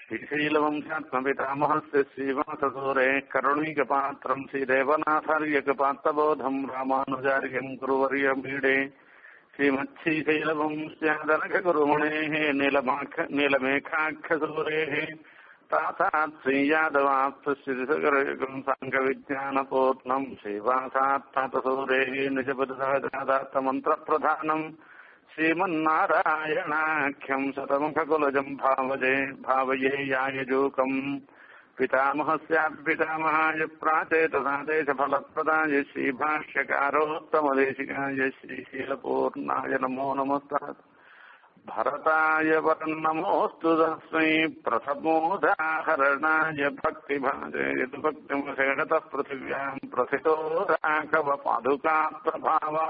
श्रीशैलवंशात्मपितामहस्य श्रीवाससूरे करुणीकपात्रम् श्रीदेवनाथार्यकपात्रबोधम् रामानुजार्यम् गुरुवर्यमीडे श्रीमच्छीशैलवंश्यादनखगुरुमणेः नीलमाख नीलमेघाख्यसूरेः तासात् श्रीयादवाप्तश्रीसगरयुगम् साङ्गविज्ञानपूर्णम् श्रीवासात्तसूरेः निजपददात्तमन्त्रप्रधानम् श्रीमन्नारायणाख्यम् शतमुखकुलजम् भावजे भावये यायजूकम् पितामहस्यापितामहाय प्राचेतसादेशफलप्रदाय श्रीभाष्यकारोत्तमदेशिकाय श्रीशीलपूर्णाय नमो नमस्तः भरताय परन्नमोऽस्तु तस्मै प्रथमोदाहरणाय भक्तिभाजे यदु भक्तिमषेणतः पृथिव्याम् प्रथितो राघवपादुका प्रभावः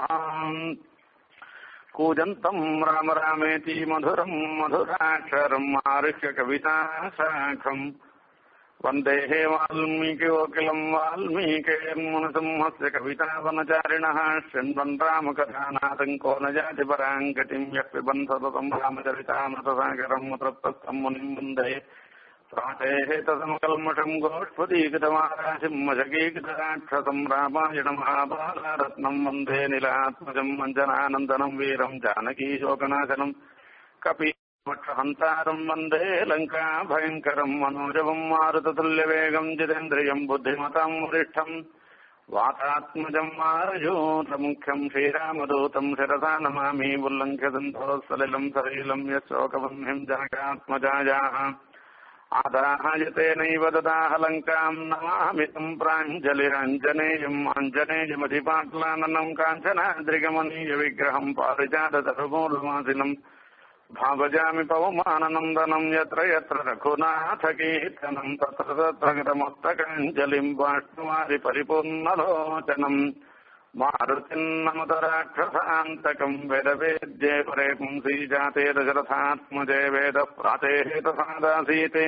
कूजन्तम् राम रामेति मधुरम् मधुराक्षरम् आरुह्य कविता शाखम् वन्देः वाल्मीकिवकिलम् वाल्मीकेर्मुनसिंहस्य कवितावनचारिणः शृण्वन् रामकथानाथम् को न जाति पराम् गतिम् यः पिबन् सततम् रामचरितामृतसागरम् तत्तम् मुनिम् वन्दे प्रातेः तदमकल्मषम् गोष्पदीकृतमाराशिम् मजगीकृतराक्षसम् रामायणमहाबालारत्नम् वन्दे निलात्मजम् अञ्जनानन्दनम् वीरम् जानकीशोकनाशनम् कपि मक्षहन्तारम् वन्दे लङ्का भयङ्करम् मनोजवम् मारुततुल्यवेगम् जितेन्द्रियम् बुद्धिमताम् वरिष्ठम् वातात्मजम् मारयूतमुख्यम् श्रीरामदूतम् शिरसा नमामि उल्लङ्घ्य सन्तोत्सलिलम् सलीलम् यशोकवह्निम् जनकात्मजायाः आदाहायतेनैव ददाह लङ्काम् नमामि तम् प्राञ्जलिरञ्जनेयम् आञ्जनेयमधिपाट्लाननम् काञ्चनाद्रिगमनीयविग्रहम् पारिजातधर्मूलमासिनम् भावजामि पवमाननन्दनम् यत्र यत्र रघुनाथकीर्तनम् तत्र तत्र गतमस्तकाञ्जलिम् बाष्णवारि परिपूर्णलोचनम् मारुतिन्नमतराक्षसान्तकम् वेदवेद्ये परे पुंसीजाते दशरथात्मजे वेदः प्रातेः तथादासीते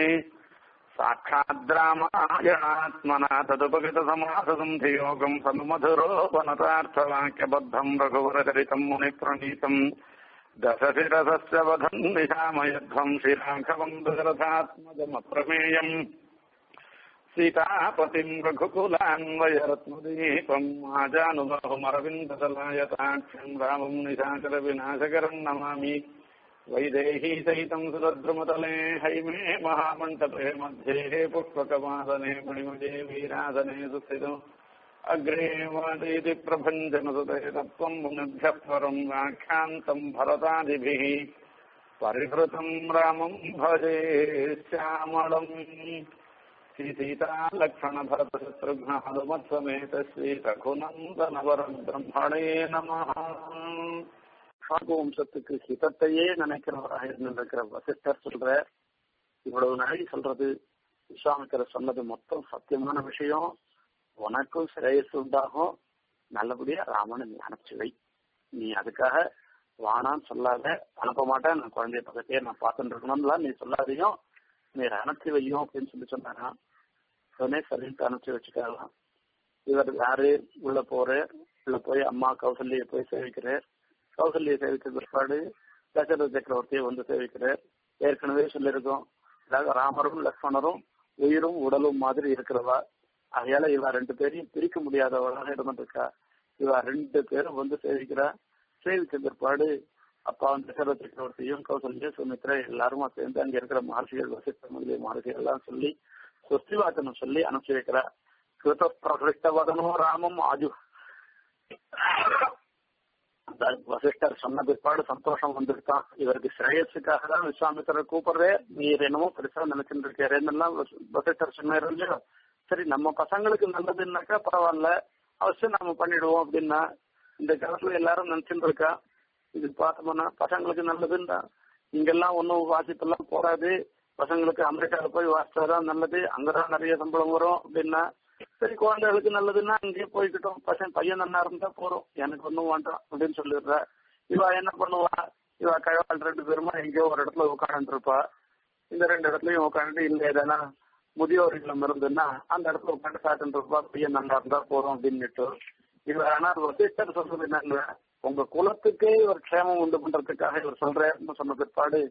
साक्षाद्रामायणात्मना तदुपगतसमाससन्धियोगम् सन्मधुरोपनतार्थवाक्यबद्धम् रघुवरचरितम् मुनिप्रणीतम् दशशिरसस्य वधम् निशामयध्वम् श्रीराघवम् दशरथात्मजमप्रमेयम् सीतापतिम् रघुकुलान्वयरत्नदीपम् आजानुबाहुमरविन्दसलायताक्षम् रामम् निशाचरविनाशकरम् नमामि वैदेही सहितम् सुरद्रुमतले हैमे महामण्डपे मध्ये पुष्पकमासने मणिमजे वीरासने सुस्थितो अग्रे वादयति प्रभञ्जनसुते तत्त्वम् मुनिभ्यः परम् व्याख्यान्तम् भरतादिभिः परिहृतम् रामम् भजे श्यामलम् श्रीसीतालक्ष्मणभरतशत्रुघ्न हनुमत्समेत श्रीरघुनन्दनवरम् ब्रह्मणे நமः வம்சத்துக்கு ஹிதத்தையே நினைக்கிறவராக இருந்திருக்கிற வசிஷ்டர் சொல்ற இவ்வளவு நாளை சொல்றது விஸ்வாமித்திரர் சொன்னது மொத்தம் சத்தியமான விஷயம் உனக்கும் சிரேயஸ் உண்டாகும் நல்லபடியா ராமனை நீ அனுப்பிச்சு வை நீ அதுக்காக வானான்னு சொல்லாத அனுப்ப மாட்டேன் நான் குழந்தைய பக்கத்தையே நான் பார்த்துட்டு இருக்கணும்லாம் நீ சொல்லாதையும் நீ அனுப்பிச்சு வையும் அப்படின்னு சொல்லி சொன்னாராம் உடனே சரின்ட்டு அனுப்பிச்சு வச்சுக்கலாம் இவர் யாரு உள்ள போற உள்ள போய் அம்மா கௌசல்ய போய் சேவிக்கிறார் கௌசல்ய சேவித்த பிற்பாடு தசரத சக்கரவர்த்தியை வந்து சேவிக்கிறார் ஏற்கனவே சொல்லியிருக்கோம் அதாவது ராமரும் லக்ஷ்மணரும் உயிரும் உடலும் மாதிரி இருக்கிறவா அதையால இவ ரெண்டு பேரையும் பிரிக்க முடியாதவராக இருந்துருக்கா இவ ரெண்டு பேரும் வந்து சேவிக்கிறா சேவித்த பிற்பாடு அப்பா தசரத சக்கரவர்த்தியும் கௌசல்யா சுமித்ரா எல்லாருமா சேர்ந்து அங்க இருக்கிற மகர்ஷிகள் வசித்த முதலிய மகர்ஷிகள் எல்லாம் சொல்லி சொஸ்தி வாக்கனம் சொல்லி அனுப்பிச்சு வைக்கிறா கிருத பிரகிருஷ்டவதனோ ராமம் ஆஜு வசிஷ்டர் சொன்ன பிற்பாடு சந்தோஷம் வந்துருக்கான் இவருக்கு ஸ்ரேயஸுக்காக தான் விஸ்வாமித்திரர் கூப்பிடுறே நீர் என்னமோ பெருசா நினைச்சுட்டு இருக்கேன் வசிஷ்டர் சொன்னார் இல்லையோ சரி நம்ம பசங்களுக்கு நல்லதுன்னாக்கா பரவாயில்ல அவசியம் நம்ம பண்ணிடுவோம் அப்படின்னா இந்த காலத்துல எல்லாரும் நினைச்சுட்டு இருக்கா இது பார்த்தோம்னா பசங்களுக்கு நல்லதுன்னா இங்கெல்லாம் ஒன்னும் வாசிப்பெல்லாம் போடாது பசங்களுக்கு அமெரிக்கால போய் வாசிச்சாதான் நல்லது அங்கதான் நிறைய சம்பளம் வரும் அப்படின்னா சரி குழந்தைகளுக்கு நல்லதுன்னா அங்கேயே போய்கிட்டோம் பசங்க பையன் நல்லா இருந்தா போறோம் எனக்கு ஒன்றும் வேண்டாம் அப்படின்னு சொல்லிடுற இவ என்ன பண்ணுவா இவ கழவாள் ரெண்டு பேருமா எங்கேயோ ஒரு இடத்துல உட்காந்து இருப்பா இந்த ரெண்டு இடத்துலயும் உட்காந்து இல்ல எதனா முதியோர் இல்லம் இருந்துன்னா அந்த இடத்துல உட்காந்து சாப்பிட்டு இருப்பா பையன் நல்லா இருந்தா போறோம் அப்படின்னுட்டு இவர் ஆனா வசிஷ்டர் சொல்றது என்னங்க உங்க குலத்துக்கே இவர் க்ஷேமம் உண்டு பண்றதுக்காக இவர் சொல்றாருன்னு சொன்ன பிற்பாடு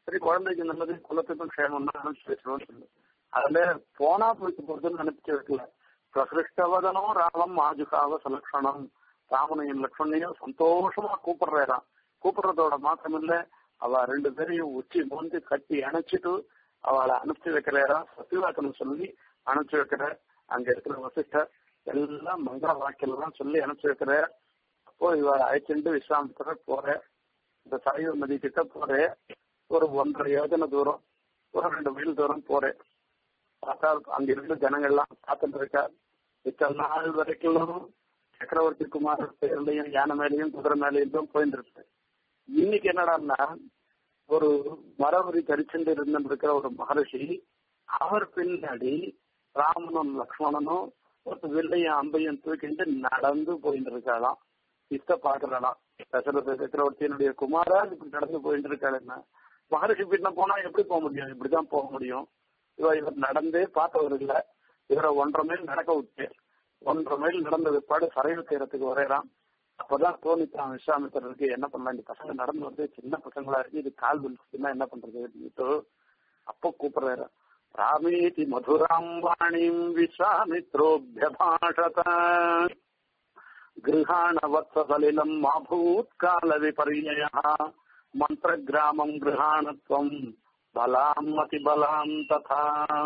சரி குழந்தைக்கு நல்லது குலத்துக்கும் க்ஷேமம்னா அனுப்பிச்சு வச்சிருவோம்னு சொல்லு அதுல போனா போயிட்டு போறதுன்னு அனுப்பிச்சு வைக்கல பிரகிருஷ்டவதனம் ராமம் ஆஜுகாவ சலக்ஷணம் ராமனையும் லக்ஷ்மணையும் சந்தோஷமா கூப்பிடுறாராம் கூப்பிடுறதோட மாத்திரம் இல்ல அவ ரெண்டு பேரையும் உச்சி மோந்து கட்டி அணைச்சிட்டு அவளை அனுப்பிச்சு வைக்கிறாரா சத்தியவாக்கணும் சொல்லி அனுப்பிச்சு வைக்கிற அங்க இருக்கிற வசிஷ்டர் எல்லாம் மங்கள வாக்கியெல்லாம் சொல்லி அனுப்பிச்சு வைக்கிற அப்போ இவ அழைச்சிட்டு விஸ்வாமித்திரர் போற இந்த சாயுவ நதி கிட்ட போற ஒரு ஒன்றரை யோஜனை தூரம் ஒரு ரெண்டு மைல் தூரம் போறேன் பார்த்தா அங்க இருந்து ஜனங்கள்லாம் பார்த்துட்டு இருக்கா இத்தனை நாள் வரைக்கும் சக்கரவர்த்தி குமார் பேர்லயும் யானை மேலையும் குதிரை மேலையும் போயிட்டு இருக்கு இன்னைக்கு என்னடான்னா ஒரு மரவரி தரிச்சுட்டு இருந்து இருக்கிற ஒரு மகரிஷி அவர் பின்னாடி ராமனும் லக்ஷ்மணனும் ஒரு வில்லையும் அம்பையும் தூக்கிட்டு நடந்து போயிட்டு இருக்காளாம் இஷ்ட பாக்குறாளாம் தசரத சக்கரவர்த்தியினுடைய குமாரா இப்படி நடந்து போயிட்டு இருக்காளுன்னா மகரிஷி பின்ன போனா எப்படி போக முடியும் இப்படிதான் போக முடியும் இவ இவர் நடந்தே பார்த்தவர் இல்ல இவரை ஒன்றரை மைல் நடக்க விட்டு ஒன்றரை மைல் நடந்த விற்பாடு சரைவு தீரத்துக்கு வரையறான் அப்பதான் தோணித்தான் விஸ்வாமித்திரருக்கு என்ன பண்ணலாம் இந்த பசங்க நடந்து வந்து சின்ன பசங்களா இருக்கு இது கால் விழுந்துச்சுன்னா என்ன பண்றது அப்படின்ட்டு அப்போ கூப்பிடுறாரு ராமேதி மதுராம் வாணிம் விஸ்வாமித்ரோபியபாஷத கிருஹாண வத்சலிலம் மாபூத் கால விபர்யய மந்திரகிராமம் கிருஹாணத்துவம் பலாம் அதி பலாம் ததா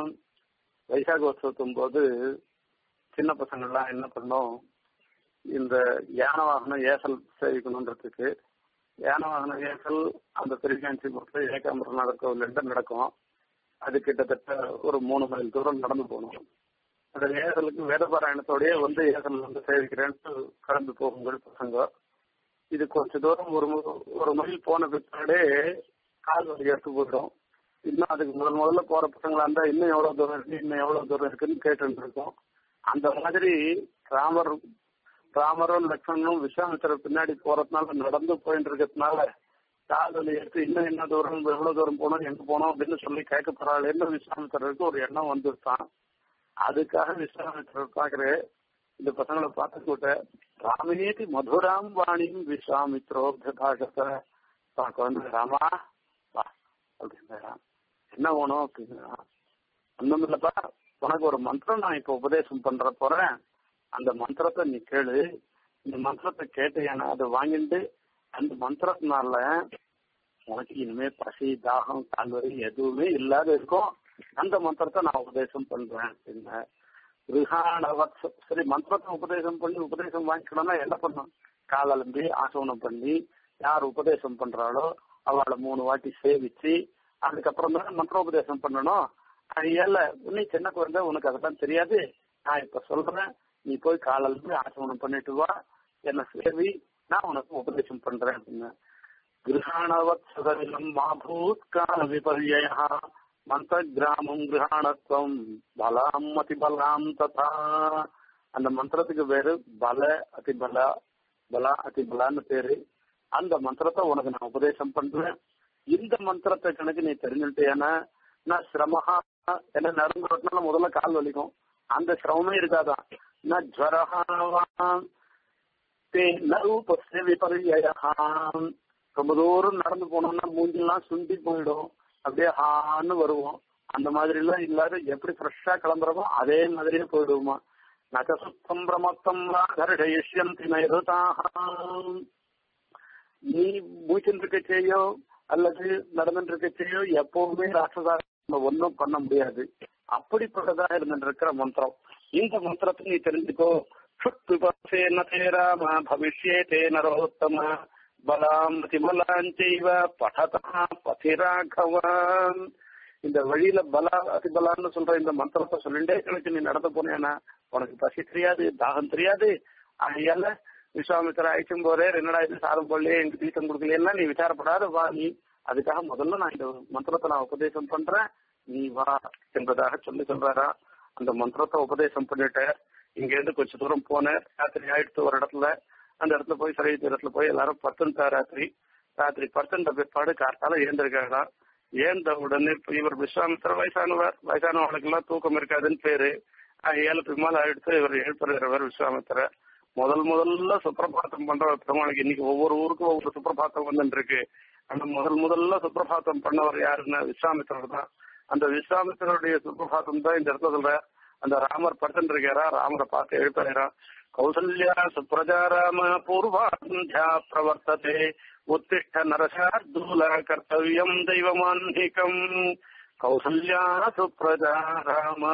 வைசாக உற்சவத்தும் போது சின்ன பசங்கள்லாம் என்ன பண்ணோம் இந்த யானை வாகனம் ஏசல் சேவிக்கணுன்றதுக்கு யானை வாகனம் ஏசல் அந்த திருக்காஞ்சிபுரத்தில் ஏகாம்பரநாதர் கோவில் நடக்கும் அது கிட்டத்தட்ட ஒரு மூணு மைல் தூரம் நடந்து போகணும் அந்த ஏசலுக்கு வேதபாராயணத்தோடய வந்து ஏசல் வந்து சேவிக்கிறேன்ட்டு கடந்து போகுங்கள் பசங்க இது கொஞ்ச தூரம் ஒரு ஒரு மைல் போன பிற்பாடே கால் வலி எடுத்து போயிடும் இன்னும் அதுக்கு முதல் முதல்ல போற பசங்களா இருந்தா இன்னும் எவ்வளவு தூரம் இருக்கு இன்னும் எவ்வளவு தூரம் இருக்குன்னு கேட்டு இருக்கோம் அந்த மாதிரி ராமர் ராமரும் லக்ஷ்மணனும் விஸ்வாமித்திரர் பின்னாடி போறதுனால நடந்து போயிட்டு இருக்கிறதுனால கால் வலி எடுத்து இன்னும் என்ன தூரம் எவ்வளவு தூரம் போனோம் எங்க போனோம் அப்படின்னு சொல்லி கேட்க போறாளேன்னு விஸ்வாமித்திரருக்கு ஒரு எண்ணம் வந்துருச்சான் அதுக்காக விஸ்வாமித்திரர் பாக்குற இந்த பசங்களை பார்த்து கூட்ட ராமேதி மதுராம் வாணியும் விஸ்வாமித்ரோ பாஷத்தை பார்க்க வந்து ராமா வா அப்படின்னா என்ன வேணும் அப்படின்னா ஒண்ணும் இல்லப்பா உனக்கு ஒரு மந்திரம் நான் இப்ப உபதேசம் பண்ற போறேன் அந்த மந்திரத்தை நீ கேளு இந்த மந்திரத்தை கேட்டேன்னா அதை வாங்கிட்டு அந்த மந்திரத்தினால உனக்கு இனிமே பசி தாகம் கால்வரி எதுவுமே இல்லாத இருக்கும் அந்த மந்திரத்தை நான் உபதேசம் பண்றேன் அப்படின்னா ரிஹானவத் சரி மந்திரத்தை உபதேசம் பண்ணி உபதேசம் வாங்கிக்கணும்னா என்ன பண்ணும் காலம்பி ஆசவனம் பண்ணி யார் உபதேசம் பண்றாளோ அவளை மூணு வாட்டி சேவிச்சு அதுக்கப்புறம் தான் மந்திரோபதேசம் பண்ணணும் ஏல நீ சின்ன குழந்தை உனக்கு அதெல்லாம் தெரியாது நான் இப்ப சொல்றேன் நீ போய் காலம்பி ஆசவனம் பண்ணிட்டு வா என்ன சேவி நான் உனக்கு உபதேசம் பண்றேன் அப்படின்னு கிரகாணவத் சதவிலம் மாபூத் கால விபர்யா மந்திர கிராமம் கிரகாணத்துவம் பலாம் அதிபலாம் ததா அந்த மந்திரத்துக்கு பேரு பல அதிபல பலா அதிபலான்னு பேரு அந்த மந்திரத்தை உனக்கு நான் உபதேசம் பண்றேன் இந்த மந்திரத்தை கணக்கு நீ தெரிஞ்சுட்டேன்னா நான் சிரமஹா என்ன நடந்து வரதுனால முதல்ல கால் வலிக்கும் அந்த சிரமமே இருக்காதான் நான் ஜரஹாவான் நரூபஸ்ய விபர்யான் ரொம்ப தூரம் நடந்து போனோம்னா மூஞ்செல்லாம் சுண்டி போயிடும் அப்படியே ஹான்னு வருவோம் அந்த மாதிரி எல்லாம் இல்லாத எப்படி ஃப்ரெஷ்ஷா கிளம்புறோமோ அதே மாதிரியே போயிடுவோமா நகசுத்தம் பிரமத்தம் கருடயிஷ்யந்தி நைருதாம் நீ மூச்சுட்டு இருக்க செய்யோ அல்லது நடந்துட்டு இருக்க செய்யோ எப்பவுமே ராட்சதா ஒன்னும் பண்ண முடியாது அப்படிப்பட்டதா இருந்துட்டு இருக்கிற மந்திரம் இந்த மந்திரத்தை நீ தெரிஞ்சுக்கோ சுத்துபசேன தேராம பவிஷ்யே தே நரோத்தம பலாம் அதிபலாஞ்சைவ படதா பதிராகவான் இந்த வழியில பலா அதிபலான்னு சொல்ற இந்த மந்திரத்தை சொல்லிட்டே கணக்கு நீ நடந்து போனேன்னா உனக்கு பசி தெரியாது தாகம் தெரியாது அதையால விஸ்வாமித்திர அழைச்சும் போறே என்னடா இது சாதம் போடலையே எங்க தீர்த்தம் கொடுக்கலையா நீ விசாரப்படாத வா நீ அதுக்காக முதல்ல நான் இந்த மந்திரத்தை நான் உபதேசம் பண்றேன் நீ வா என்பதாக சொல்லி சொல்றாரா அந்த மந்திரத்தை உபதேசம் பண்ணிட்ட இங்க இருந்து கொஞ்ச தூரம் போனேன் ராத்திரி ஆயிடுத்து ஒரு இடத்துல அந்த இடத்துல போய் சரி இடத்துல போய் எல்லாரும் பத்துன்ட்டா ராத்திரி ராத்திரி பத்துன்ற பிற்பாடு காத்தால ஏந்திருக்காங்க ஏந்த உடனே இவர் விஸ்வாமித்திர வயசானவர் வயசானவர்களுக்கு எல்லாம் தூக்கம் இருக்காதுன்னு பேரு ஏழு பிமால் ஆயிடுத்து இவர் எழுப்புறவர் விஸ்வாமித்திர முதல் முதல்ல சுப்பிரபாத்தம் பண்ற பெருமாளுக்கு இன்னைக்கு ஒவ்வொரு ஊருக்கும் ஒவ்வொரு சுப்பிரபாத்தம் வந்துட்டு இருக்கு அந்த முதல் முதல்ல சுப்பிரபாதம் பண்ணவர் யாருன்னா விஸ்வாமித்திரர் தான் அந்த விஸ்வாமித்திரருடைய சுப்பிரபாதம் தான் இந்த இடத்துல சொல்ற அந்த ராமர் படுத்துட்டு இருக்காரா ராமரை பார்த்து எழுப்புறா கௌசல்யா சுப்ரஜா ராம பூர்வா சந்தியா பிரவர்த்ததே உத்திஷ்ட நரசார்தூல கர்த்தவியம் தெய்வமான்மிகம் கௌசல்யா சுப்ரஜா ராம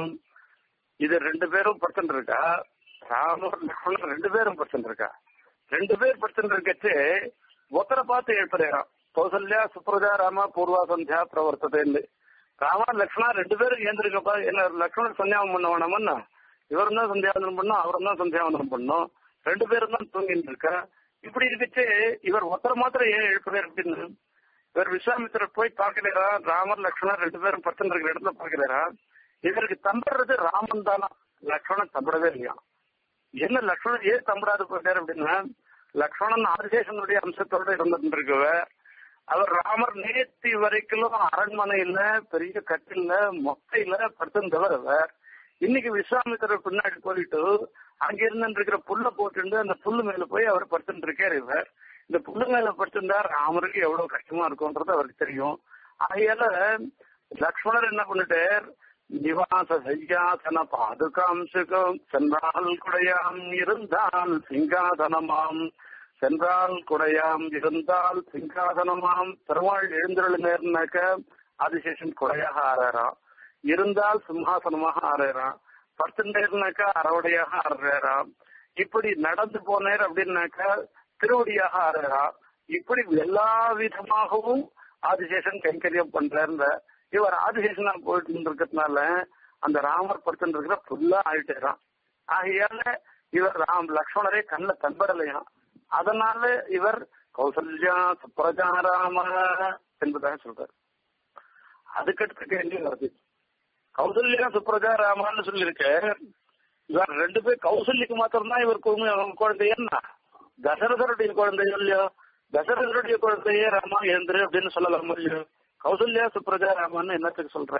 இது ரெண்டு பேரும் படுத்துட்டு இருக்கா ராமர் லக்ஷ்மணன் ரெண்டு பேரும் படுத்துட்டு இருக்கா ரெண்டு பேர் படுத்துட்டு இருக்கச்சு ஒருத்தரை பார்த்து எழுப்புறாராம் கௌசல்யா சுப்ரஜா ராம பூர்வா சந்தியா பிரவர்த்ததேன்னு ராமா லக்ஷ்மணா ரெண்டு பேரும் ஏந்திருக்கப்பா என்ன லக்ஷ்மணன் சந்தியாவனம் பண்ண வேணாமன்னா இவரும் தான் சந்தியாவந்தனம் பண்ணும் அவரும் தான் சந்தியாவந்தனம் பண்ணும் ரெண்டு பேரும் தான் தூங்கிட்டு இருக்கா இப்படி இருக்கச்சு இவர் ஒருத்தர் மாத்திரம் ஏன் எழுப்புறாரு அப்படின்னு இவர் விஸ்வாமித்திரர் போய் பார்க்கலையா ராமர் லக்ஷ்மணன் ரெண்டு பேரும் படுத்துட்டு இருக்கிற இடத்துல பார்க்கலையா இவருக்கு தம்படுறது ராமன் தானா லக்ஷ்மணன் தம்படவே இல்லையா என்ன லக்ஷ்மணன் ஏன் தம்படாது போயிட்டாரு அப்படின்னா லக்ஷ்மணன் ஆதிசேஷனுடைய அம்சத்தோட இருந்துட்டு இருக்கவ அவர் ராமர் நேத்தி வரைக்கும் அரண்மனையில பெரிய கட்டில மொட்டையில படுத்திருந்தவர் அவர் இன்னைக்கு விஸ்வாமித்திரர் பின்னாடி போயிட்டு அங்க இருந்து இருக்கிற புல்ல போட்டு அந்த புல்லு மேல போய் அவர் படுத்துட்டு இருக்காரு இவர் இந்த புல்லு மேல படுத்திருந்தா ராமருக்கு எவ்வளவு கஷ்டமா இருக்கும்ன்றது அவருக்கு தெரியும் ஆகையால லக்ஷ்மணர் என்ன பண்ணிட்டார் நிவாச சையாசன பாதுகாம் சுகம் சென்றால் குடையாம் இருந்தால் சிங்காதனமாம் சென்றால் குடையாம் இருந்தால் சிங்காசனமாம் பெருமாள் எழுந்தருள் நேர்னாக்க ஆதிசேஷன் குடையாக ஆறாராம் இருந்தால் சிம்ஹாசனமாக ஆறாராம் படுத்துட்டேர்னாக்கா அறவுடையாக ஆறாராம் இப்படி நடந்து போனேர் அப்படின்னாக்கா திருவடியாக ஆறாராம் இப்படி எல்லா விதமாகவும் ஆதிசேஷன் கைங்கரியம் பண்றாருந்த இவர் ஆதிசேஷனா போயிட்டு இருக்கிறதுனால அந்த ராமர் படுத்துட்டு இருக்கிற ஃபுல்லா ஆயிட்டேறான் ஆகையால இவர் ராம் லக்ஷ்மணரே கண்ணில் தன்படலையாம் அதனால இவர் கௌசல்யா சுப்ரஜா ராம என்பதாக சொல்றார் அதுக்கடுத்த கேள்வி வருது கௌசல்யா சுப்ரஜா ராமான்னு சொல்லியிருக்க இவர் ரெண்டு பேர் கௌசல்யக்கு மாத்திரம்தான் இவர் குழந்தை என்ன தசரதருடைய குழந்தை இல்லையோ தசரதருடைய குழந்தையே ராமா எழுந்துரு அப்படின்னு சொல்லலாம் இல்லையோ கௌசல்யா சுப்ரஜா ராமான்னு என்னத்துக்கு சொல்ற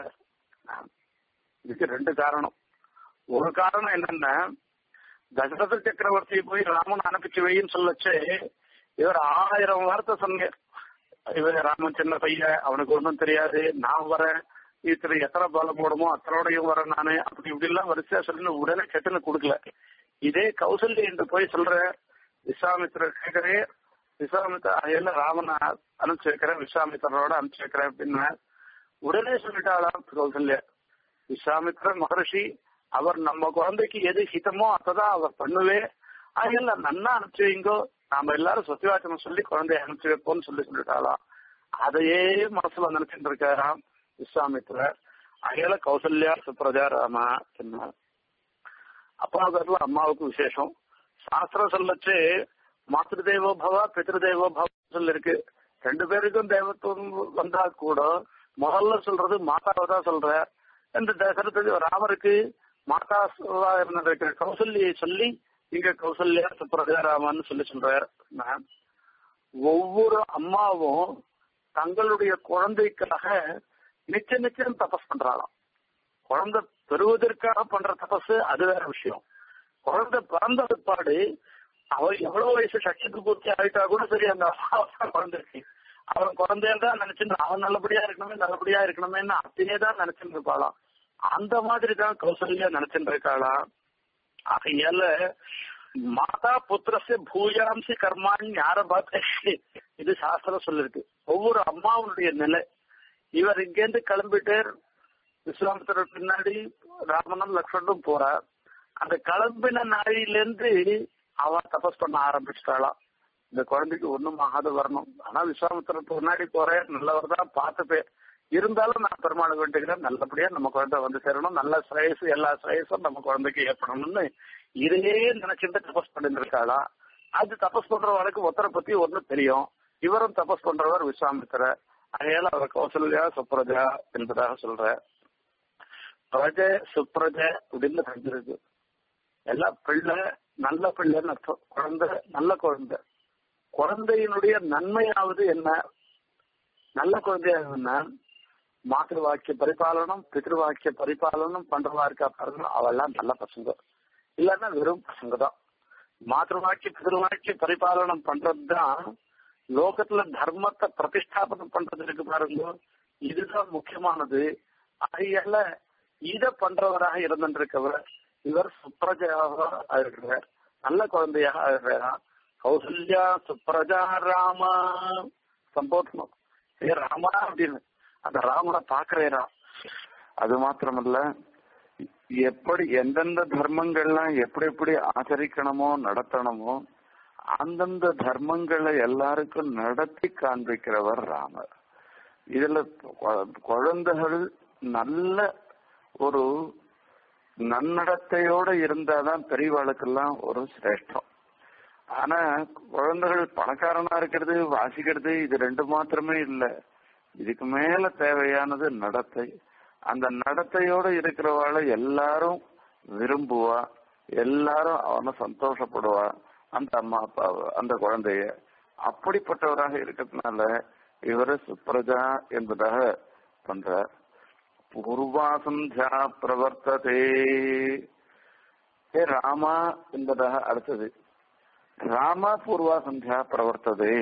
இதுக்கு ரெண்டு காரணம் ஒரு காரணம் என்னன்னா தசரத சக்கரவர்த்தி போய் ராமன் அனுப்பிச்சு வைன்னு சொல்லச்சு இவர் ஆயிரம் வார்த்தை சொன்னார் இவர் ராமன் சின்ன பையன் அவனுக்கு ஒன்றும் தெரியாது நான் வரேன் இத்தனை எத்தனை பலம் போடுமோ அத்தனோடையும் வரேன் நானு அப்படி இப்படி எல்லாம் வரிசையா சொல்லி உடனே கெட்டுன்னு கொடுக்கல இதே கௌசல்யா என்று போய் சொல்ற விஸ்வாமித்திரர் கேட்கறே விஸ்வாமித்திர அதையெல்லாம் ராமனை அனுப்பிச்சு வைக்கிறேன் விஸ்வாமித்திரரோட அனுப்பிச்சு வைக்கிறேன் அப்படின்னா உடனே சொல்லிட்டாளாம் கௌசல்யா விஸ்வாமித்திரர் மகர்ஷி அவர் நம்ம குழந்தைக்கு எது ஹிதமோ அதான் அவர் பண்ணுவே அதனால நன்னா அனுப்பிச்சு வைங்கோ நாம எல்லாரும் சொத்திவாச்சனம் சொல்லி குழந்தைய அனுப்பிச்சு வைப்போம்னு சொல்லி சொல்லிட்டாளாம் அதையே மனசுல நினைச்சிட்டு இருக்காராம் விஸ்வாமித்திரர் அகையில கௌசல்யா சுப்ரஜா ராமா சொன்னார் அப்பாவுக்கு அம்மாவுக்கு விசேஷம் சாஸ்திரம் சொல்லச்சு மாத்திரு தேவோ பவா பித்ரு தேவோ பவ சொல்லிருக்கு ரெண்டு பேருக்கும் தேவத்துவம் வந்தா கூட முதல்ல சொல்றது மாதாவை தான் சொல்ற இந்த தசரத்துக்கு ராமருக்கு மாதா இருந்திருக்கிற கௌசல்யை சொல்லி இங்க கௌசல்யா சுப்ரஜாராமன் சொல்லி சொல்றார் ஒவ்வொரு அம்மாவும் தங்களுடைய குழந்தைக்காக நிச்சய நிச்சயம் தபஸ் பண்றாளாம் குழந்தை பெறுவதற்காக பண்ற தபஸ் அது வேற விஷயம் குழந்தை பிறந்த பிற்பாடு அவ எவ்வளவு வயசு சக்திக்கு பூர்த்தி ஆயிட்டா கூட சரி அந்த குழந்தைக்கு அவன் குழந்தைய தான் நினைச்சுட்டு அவன் நல்லபடியா இருக்கணுமே நல்லபடியா இருக்கணுமேன்னு அப்படியே தான் நினைச்சுட்டு இருப்பாளாம் அந்த மாதிரி தான் கௌசல்யா நினைச்சுட்டு இருக்காளா ஆகையால மாதா புத்திரசு பூயாம்சி கர்மான்னு யார பார்த்து இது சாஸ்திரம் சொல்லிருக்கு ஒவ்வொரு அம்மாவுடைய நிலை இவர் இங்கேருந்து கிளம்பிட்டு விஸ்வாமித்திரர் பின்னாடி ராமனும் லக்ஷ்மணும் போறார் அந்த கிளம்பின நாளிலிருந்து அவ தபஸ் பண்ண ஆரம்பிச்சிட்டாளாம் இந்த குழந்தைக்கு ஒண்ணும் ஆகாத வரணும் ஆனா விஸ்வாமித்திரத்துக்கு முன்னாடி போறேன் நல்லவர் தான் பார்த்துப்பேன் இருந்தாலும் நான் பெருமாள் வேண்டுகிறேன் நல்லபடியா நம்ம குழந்தை வந்து சேரணும் நல்ல ஸ்ரேயஸ் எல்லா ஸ்ரேயஸும் நம்ம குழந்தைக்கு ஏற்படணும்னு இதையே நினைச்சிட்டு தபஸ் பண்ணிட்டு இருக்காளா அது தபஸ் பண்றவருக்கு ஒருத்தரை பத்தி ஒண்ணு தெரியும் இவரும் தபஸ் பண்றவர் விஸ்வாமித்திர அதையால அவர் கௌசல்யா சுப்ரஜா என்பதாக சொல்ற பிரஜ சுப்ரஜ அப்படின்னு தெரிஞ்சிருக்கு எல்லாம் பிள்ளை நல்ல பிள்ளைன்னு அர்த்தம் குழந்தை நல்ல குழந்தை குழந்தையினுடைய நன்மையாவது என்ன நல்ல குழந்தையாகுதுன்னா மாத்திரு வாக்கிய பரிபாலனம் பித்ருவாக்கிய பரிபாலனம் பண்றவா இருக்கா பாருங்க அவெல்லாம் நல்ல பசங்க இல்லன்னா வெறும் பசங்க தான் மாத்திருவாக்கிய பிதிருவாக்கிய பரிபாலனம் பண்றதுதான் லோகத்துல தர்மத்தை பிரதிஷ்டாபனம் பண்றது இருக்கு பாருங்க இதுதான் முக்கியமானது ஆகையால இத பண்றவராக இருந்திருக்கவர் இவர் சுப்ரஜாவா ஆயிடுறார் நல்ல குழந்தையாக ஆயிடுறாரா கௌசல்யா சுப்ரஜா ராமா சம்போதனம் ஏ ராமா அப்படின்னு அந்த ராமனை பாக்குறேரா அது மாத்திரமல்ல எப்படி எந்தெந்த தர்மங்கள்லாம் எப்படி எப்படி ஆச்சரிக்கணுமோ நடத்தணுமோ அந்தந்த தர்மங்களை எல்லாருக்கும் நடத்தி காண்பிக்கிறவர் ராமர் இதுல குழந்தைகள் நல்ல ஒரு நன்னடத்தையோட இருந்தாதான் பெரியவாளுக்கெல்லாம் ஒரு சிரேஷ்டம் ஆனா குழந்தைகள் பணக்காரனா இருக்கிறது வாசிக்கிறது இது ரெண்டு மாத்திரமே இல்ல இதுக்கு மேல தேவையானது நடத்தை அந்த நடத்தையோட இருக்கிறவாளை எல்லாரும் விரும்புவா எல்லாரும் அவனை சந்தோஷப்படுவா அந்த அம்மா அப்பா அந்த குழந்தைய அப்படிப்பட்டவராக இருக்கிறதுனால இவரு சுப்ரஜா என்பதாக பண்றார் பூர்வா சந்தியா பிரவர்த்ததே ஏ ராமா என்பதாக அடுத்தது ராமா பூர்வா சந்தியா பிரவர்த்ததே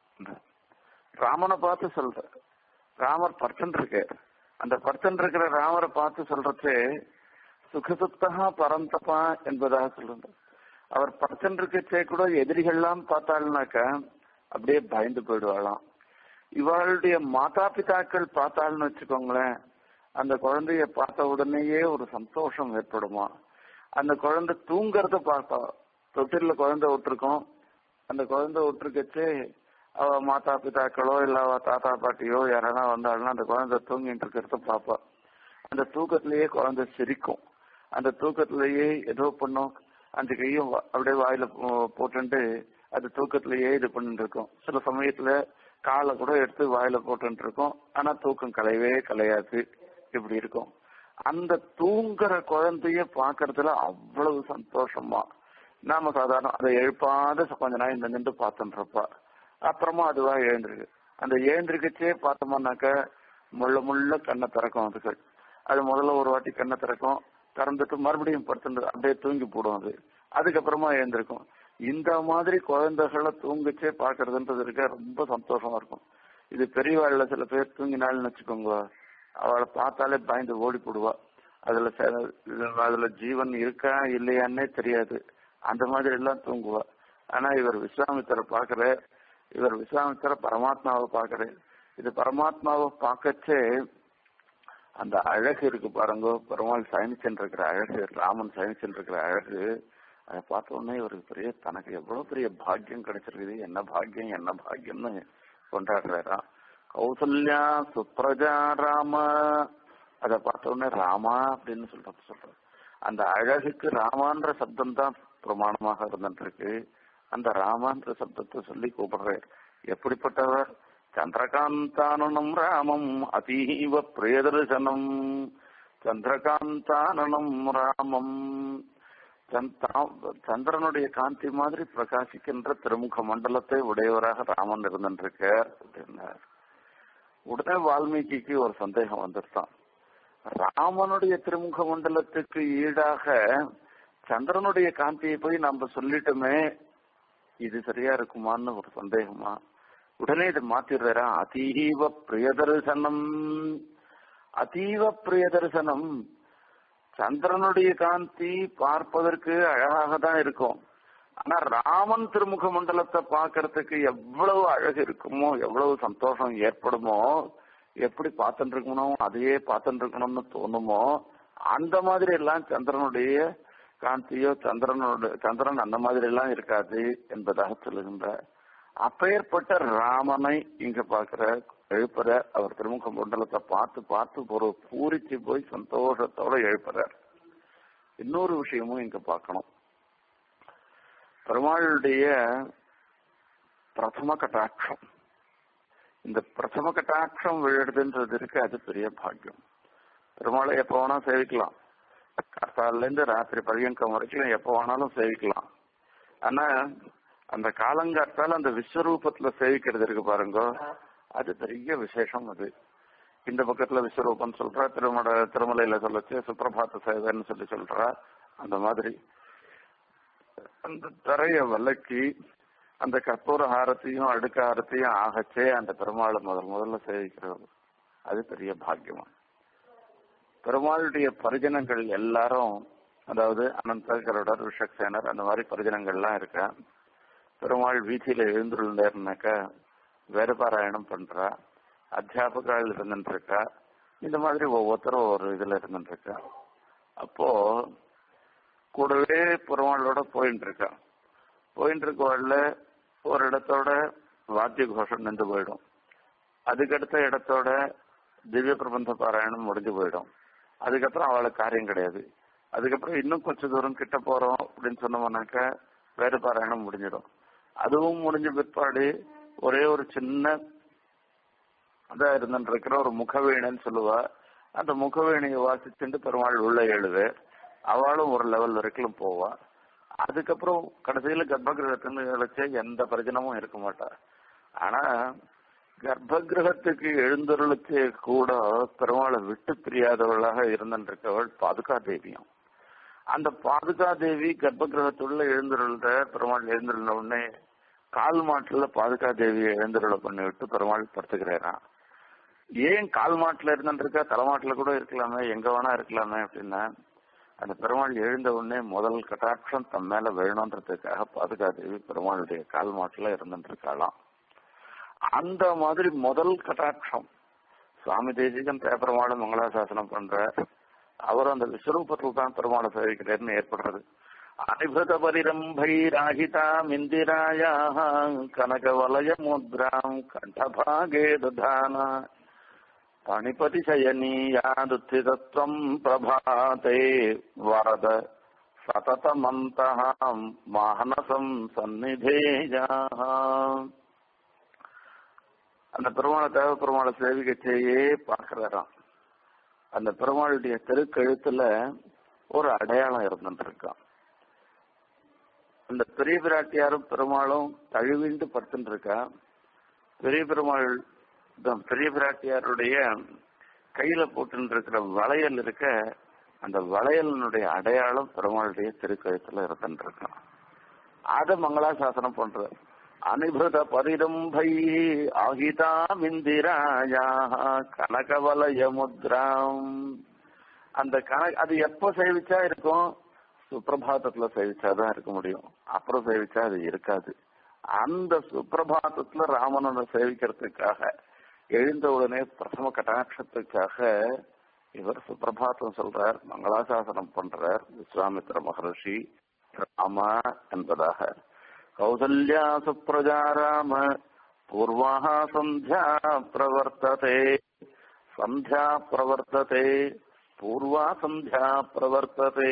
ராமனை பார்த்து சொல்ற ராமர் பர்த்தன் இருக்கார் அந்த பர்த்தன் இருக்கிற ராமரை பார்த்து சொல்றச்சே சுகசுப்தகா பரந்தபா என்பதாக சொல்லுங்க அவர் பர்த்தன் இருக்கச்சே கூட எதிரிகள்லாம் பார்த்தாள்னாக்கா அப்படியே பயந்து போயிடுவாளாம் இவளுடைய மாதா பிதாக்கள் பார்த்தாள்னு வச்சுக்கோங்களேன் அந்த குழந்தைய பார்த்த உடனேயே ஒரு சந்தோஷம் ஏற்படுமா அந்த குழந்தை தூங்கறத பார்த்தா தொட்டில குழந்தை விட்டுருக்கோம் அந்த குழந்தை விட்டுருக்கச்சு அவ மாதா பிதாக்களோ இல்ல அவ தாத்தா பாட்டியோ யாரானா வந்தாலும் அந்த குழந்தை தூங்கிட்டு இருக்கிறத பாப்பா அந்த தூக்கத்திலேயே குழந்தை சிரிக்கும் அந்த தூக்கத்திலேயே ஏதோ பண்ணும் அந்த கையும் அப்படியே வாயில போட்டுட்டு அது தூக்கத்திலேயே இது பண்ணிட்டு இருக்கும் சில சமயத்துல காலை கூட எடுத்து வாயில போட்டு இருக்கும் ஆனா தூக்கம் கலையவே கலையாது இப்படி இருக்கும் அந்த தூங்குற குழந்தைய பாக்குறதுல அவ்வளவு சந்தோஷமா நாம சாதாரண அதை எழுப்பாத கொஞ்ச நாள் நின்று பார்த்துட்டு இருப்பா அப்புறமா அதுவா எழுந்திருக்கு அந்த எழுந்திருக்கச்சே பார்த்தோம்னாக்க முள்ள முள்ள கண்ணை திறக்கும் அதுகள் அது முதல்ல ஒரு வாட்டி கண்ணை திறக்கும் திறந்துட்டு மறுபடியும் படுத்துட்டு அப்படியே தூங்கி போடும் அது அதுக்கப்புறமா எழுந்திருக்கும் இந்த மாதிரி குழந்தைகளை தூங்கிச்சே பாக்குறதுன்றது இருக்க ரொம்ப சந்தோஷமா இருக்கும் இது பெரியவாழ்ல சில பேர் தூங்கினாள்னு வச்சுக்கோங்க அவளை பார்த்தாலே பயந்து ஓடி போடுவா அதுல அதுல ஜீவன் இருக்கா இல்லையான்னே தெரியாது அந்த மாதிரி எல்லாம் தூங்குவா ஆனா இவர் விஸ்வாமித்தரை பாக்குற இவர் விஸ்வாமித்திர பரமாத்மாவை பாக்குற இது பரமாத்மாவை பார்க்கச்சே அந்த அழகு இருக்கு பாருங்க பெருமாள் சயனிச்சன் இருக்கிற அழகு ராமன் சயனிச்சன் இருக்கிற அழகு அதை பார்த்த உடனே இவருக்கு பெரிய தனக்கு எவ்வளவு பெரிய பாக்கியம் கிடைச்சிருக்குது என்ன பாக்கியம் என்ன பாக்கியம்னு கொண்டாடுறாரா கௌசல்யா சுப்ரஜா ராம அதை பார்த்த உடனே ராமா அப்படின்னு சொல்றது சொல்ற அந்த அழகுக்கு ராமான்ற சப்தம் தான் பிரமாணமாக இருந்துருக்கு அந்த ராமான்ற சப்தத்தை சொல்லி கூப்பிடுறார் எப்படிப்பட்டவர் சந்திரகாந்தானனம் ராமம் அதீவ பிரியதர்சனம் சந்திரகாந்தானனம் ராமம் சந்திரனுடைய காந்தி மாதிரி பிரகாசிக்கின்ற திருமுக மண்டலத்தை உடையவராக ராமன் இருந்திருக்கார் அப்படின்னார் உடனே வால்மீகிக்கு ஒரு சந்தேகம் வந்துருத்தான் ராமனுடைய திருமுக மண்டலத்துக்கு ஈடாக சந்திரனுடைய காந்தியை போய் நம்ம சொல்லிட்டோமே இது சரியா இருக்குமான்னு ஒரு சந்தேகமா உடனே இது மாத்திடுறா அதீவ பிரியதர்சனம் அதீவ பிரியதர்சனம் சந்திரனுடைய காந்தி பார்ப்பதற்கு அழகாக தான் இருக்கும் ஆனா ராமன் திருமுக மண்டலத்தை பார்க்கறதுக்கு எவ்வளவு அழகு இருக்குமோ எவ்வளவு சந்தோஷம் ஏற்படுமோ எப்படி பார்த்துட்டு இருக்கணும் அதையே பார்த்துட்டு இருக்கணும்னு தோணுமோ அந்த மாதிரி எல்லாம் சந்திரனுடைய காந்தியோ சந்திரனோட சந்திரன் அந்த மாதிரி எல்லாம் இருக்காது என்பதாக சொல்லுகின்ற அப்பேற்பட்ட ராமனை இங்க பாக்குற எழுப்புற அவர் திருமுக மண்டலத்தை பார்த்து பார்த்து ஒரு பூரிச்சு போய் சந்தோஷத்தோட எழுப்புறார் இன்னொரு விஷயமும் இங்க பார்க்கணும் பெருமாளுடைய பிரதம கட்டாட்சம் இந்த பிரதம கட்டாட்சம் விழுதுன்றது இருக்கு அது பெரிய பாக்கியம் பெருமாளை எப்ப வேணா சேவிக்கலாம் காத்தால இருந்து ராத்திரி பரியங்கம் வரைக்கும் எப்ப வேணாலும் சேவிக்கலாம் ஆனா அந்த காலங்காத்தால அந்த விஸ்வரூபத்துல சேவிக்கிறது இருக்கு பாருங்க அது பெரிய விசேஷம் அது இந்த பக்கத்துல விஸ்வரூபம் சொல்றா திருமட திருமலையில சொல்லச்சு சுப்பிரபாத்த சேவைன்னு சொல்லி சொல்றா அந்த மாதிரி அந்த தரைய விலக்கி அந்த கற்பூர ஹாரத்தையும் அடுக்க ஹாரத்தையும் ஆகச்சே அந்த பெருமாளை முதல் முதல்ல சேவிக்கிறது அது பெரிய பாக்கியமா பெருமாளுடைய பரிஜனங்கள் எல்லாரும் அதாவது அனந்த கருடர் விஷக்சேனர் அந்த மாதிரி பரிஜனங்கள்லாம் இருக்கா பெருமாள் வீதியில எழுந்துள்ளாருனாக்கா வேத பாராயணம் பண்றா அத்தியாபகால் இருந்துட்டு இருக்கா இந்த மாதிரி ஒவ்வொருத்தரும் ஒரு இதுல இருந்துட்டு இருக்கா அப்போ கூடவே பெருமாளோட போயிட்டு இருக்கா போயிட்டு இருக்கவாள்ல ஒரு இடத்தோட வாத்திய கோஷம் நின்று போயிடும் அதுக்கடுத்த இடத்தோட திவ்ய பிரபந்த பாராயணம் முடிஞ்சு போயிடும் அதுக்கப்புறம் அவளுக்கு காரியம் கிடையாது அதுக்கப்புறம் இன்னும் கொஞ்ச தூரம் கிட்ட போறோம் அப்படின்னு சொன்னோம்னாக்கா வேத பாராயணம் முடிஞ்சிடும் அதுவும் முடிஞ்ச பிற்பாடு ஒரே ஒரு சின்ன இதா இருந்துட்டு இருக்கிற ஒரு முகவீணைன்னு சொல்லுவா அந்த முகவீணையை வாசிச்சுட்டு பெருமாள் உள்ள எழுது அவளும் ஒரு லெவல் வரைக்கும் போவா அதுக்கப்புறம் கடைசியில கர்ப்பகிரகத்துன்னு வச்ச எந்த பிரச்சனமும் இருக்க மாட்டா ஆனா கர்ப்பகிரகத்துக்கு எழுந்தருளுக்கு கூட பெருமாளை விட்டு பிரியாதவளாக இருந்திருக்கவள் பாதுகா தேவியும் அந்த பாதுகா தேவி கர்ப்பகிரகத்துள்ள எழுந்தருள்ற பெருமாள் எழுந்தருள உடனே கால் மாட்டுல பாதுகா தேவியை எழுந்தருளை பண்ணி விட்டு பெருமாள் படுத்துக்கிறாராம் ஏன் கால் மாட்டுல இருந்துருக்கா தலைமாட்டுல கூட இருக்கலாமே எங்க வேணா இருக்கலாமே அப்படின்னா அந்த பெருமாள் எழுந்த உடனே முதல் கட்டாட்சம் தம் மேல வேணுன்றதுக்காக பாதுகா தேவி பெருமாளுடைய கால் மாட்டுல இருந்துட்டு இருக்காளாம் அந்த மாதிரி முதல் கட்டாட்சம் சுவாமி தேசிகன் பெருமாளை மங்களாசாசனம் பண்ற அவர் அந்த விஸ்வரூபத்தில் தான் பெருமாளை சேவிக்கிறேன்னு ஏற்படுறது அனிபத பரிரம்பைராகிதாம் இந்திராயாக கனகவலய முத்ராம் கண்டபாகே ததானா பணிபதி சயனீயாதுத்திதத்வம் பிரபாதே வரத சததமந்தம் மானசம் சந்நிதேயாக அந்த பெருமாளை தேவ பெருமாளை சேவிக்கச்சேயே பார்க்கிறாராம் அந்த பெருமாளுடைய தெருக்கழுத்துல ஒரு அடையாளம் இருந்துட்டு இருக்கான் அந்த பெரிய பிராட்டியாரும் பெருமாளும் தழுவிண்டு படுத்துட்டு இருக்கா பெரிய பெருமாள் தான் பெரிய பிராட்டியாருடைய கையில போட்டு இருக்கிற வளையல் இருக்க அந்த வளையலினுடைய அடையாளம் பெருமாளுடைய திருக்கழுத்துல இருந்துட்டு இருக்கான் அத மங்களாசாசனம் பண்ற அனிபுத பரிரம்பை ஆகிதாமிந்திராயா கனகவலய முத்ராம் அந்த கன அது எப்ப சேவிச்சா இருக்கும் சுப்பிரபாதத்துல சேவிச்சாதான் இருக்க முடியும் அப்புறம் சேவிச்சா அது இருக்காது அந்த சுப்பிரபாதத்துல ராமனனை சேவிக்கிறதுக்காக எழுந்த உடனே பிரசம கட்டாட்சத்துக்காக இவர் சுப்பிரபாதம் சொல்றார் மங்களாசாசனம் பண்றார் விஸ்வாமித்ர மகர்ஷி ராமா என்பதாக கௌசல்யா சுப்ரஜா ராம பூர்வா சந்தியா பிரவர்த்ததே சந்தியா பிரவர்த்ததே பூர்வா சந்தியா பிரவர்த்ததே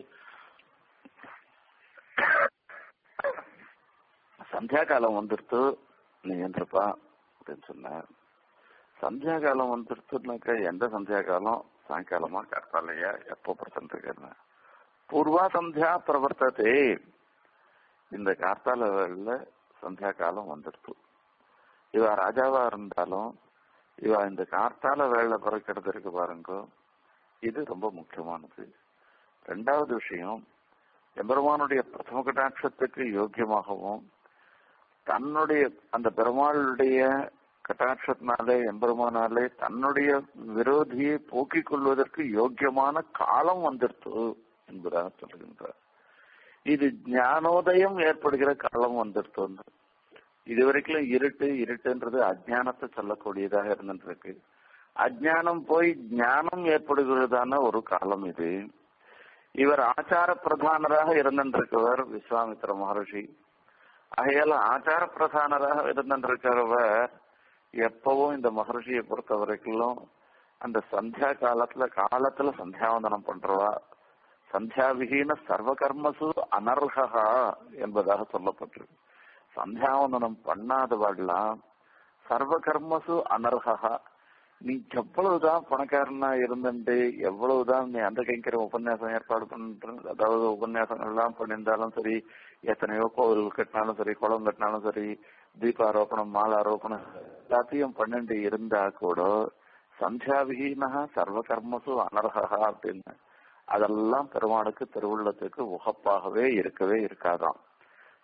சந்தியா காலம் வந்துருத்து நீ என்றப்பா அப்படின்னு சொன்னார் சந்தியா காலம் வந்துருத்துனாக்கா எந்த சந்தியா காலம் சாயங்காலமா கற்பாலையா எப்போ பிரசன்றிருக்கிறேன் பூர்வா சந்தியா பிரவர்த்ததே இந்த கார்த்தால வேளையில சந்தியா காலம் வந்துடுத்து இவ ராஜாவா இருந்தாலும் இவ இந்த கார்த்தால வேலை பிறக்கிறது இருக்கு பாருங்க இது ரொம்ப முக்கியமானது ரெண்டாவது விஷயம் எம்பெருமானுடைய பிரதம கட்டாட்சத்துக்கு யோக்கியமாகவும் தன்னுடைய அந்த பெருமாளுடைய கட்டாட்சத்தினாலே எம்பெருமானாலே தன்னுடைய விரோதியை போக்கிக் கொள்வதற்கு யோக்கியமான காலம் வந்துடுத்து என்பதாக சொல்லுகின்றார் இது ஞானோதயம் ஏற்படுகிற காலம் வந்துடுத்து இது வரைக்கும் இருட்டு இருட்டுன்றது அஜானத்தை சொல்லக்கூடியதாக இருந்துட்டு இருக்கு அஜானம் போய் ஞானம் ஏற்படுகிறதான ஒரு காலம் இது இவர் ஆச்சார பிரதானராக இருந்திருக்கவர் விஸ்வாமித்திர மகர்ஷி ஆகையால ஆச்சார பிரதானராக இருந்திருக்கிறவர் எப்பவும் இந்த மகர்ஷியை பொறுத்த வரைக்கும் அந்த சந்தியா காலத்துல காலத்துல சந்தியாவந்தனம் பண்றவா சந்தியாவிகீன சர்வ கர்மசு அனர்ஹா என்பதாக சொல்லப்பட்டிருக்கு சந்தியாவந்தனம் பண்ணாதவாடலாம் சர்வ கர்மசு அனர்ஹா நீ எவ்வளவுதான் பணக்காரனா இருந்துட்டு எவ்வளவுதான் நீ அந்த கைங்கிற உபன்யாசம் ஏற்பாடு பண்ற அதாவது உபன்யாசம் எல்லாம் பண்ணியிருந்தாலும் சரி எத்தனையோ கோவில் கட்டினாலும் சரி குளம் கட்டினாலும் சரி தீபாரோபணம் மாலாரோபணம் எல்லாத்தையும் பண்ணிட்டு இருந்தா கூட சந்தியாவிகீனா சர்வ கர்மசு அனர்ஹா அப்படின்னு அதெல்லாம் பெருமாளுக்கு திருவுள்ளத்துக்கு உகப்பாகவே இருக்கவே இருக்காதாம்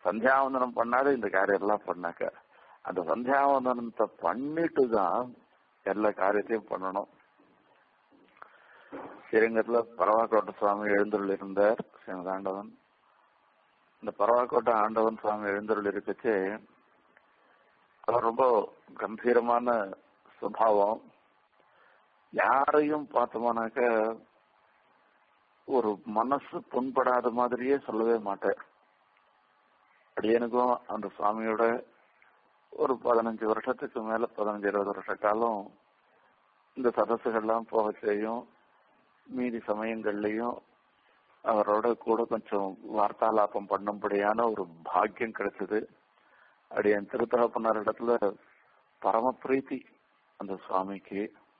சந்தியாவந்தனம் பண்ணாத இந்த காரியம் எல்லாம் பண்ணாக்க அந்த சந்தியாவந்தனத்தை பண்ணிட்டு தான் எல்லா காரியத்தையும் பண்ணணும் ஸ்ரீரங்கத்துல பரவாக்கோட்டை சுவாமி எழுந்தருள் இருந்தார் ஸ்ரீமத் ஆண்டவன் இந்த பரவாக்கோட்டை ஆண்டவன் சுவாமி எழுந்தருள் இருக்கச்சு அவர் ரொம்ப கம்பீரமான சுபாவம் யாரையும் பார்த்தோம்னாக்க ஒரு மனசு புண்படாத மாதிரியே சொல்லவே மாட்டார் அடியனுக்கும் அந்த சுவாமியோட ஒரு பதினஞ்சு வருஷத்துக்கு மேல பதினஞ்சு இருபது வருஷ காலம் இந்த சதசுகள்லாம் போக செய்யும் மீதி சமயங்கள்லயும் அவரோட கூட கொஞ்சம் வார்த்தாலாபம் பண்ணும்படியான ஒரு பாக்கியம் கிடைச்சது அப்படி என் திருத்தகப்பனார் இடத்துல பரம பிரீத்தி அந்த சுவாமிக்கு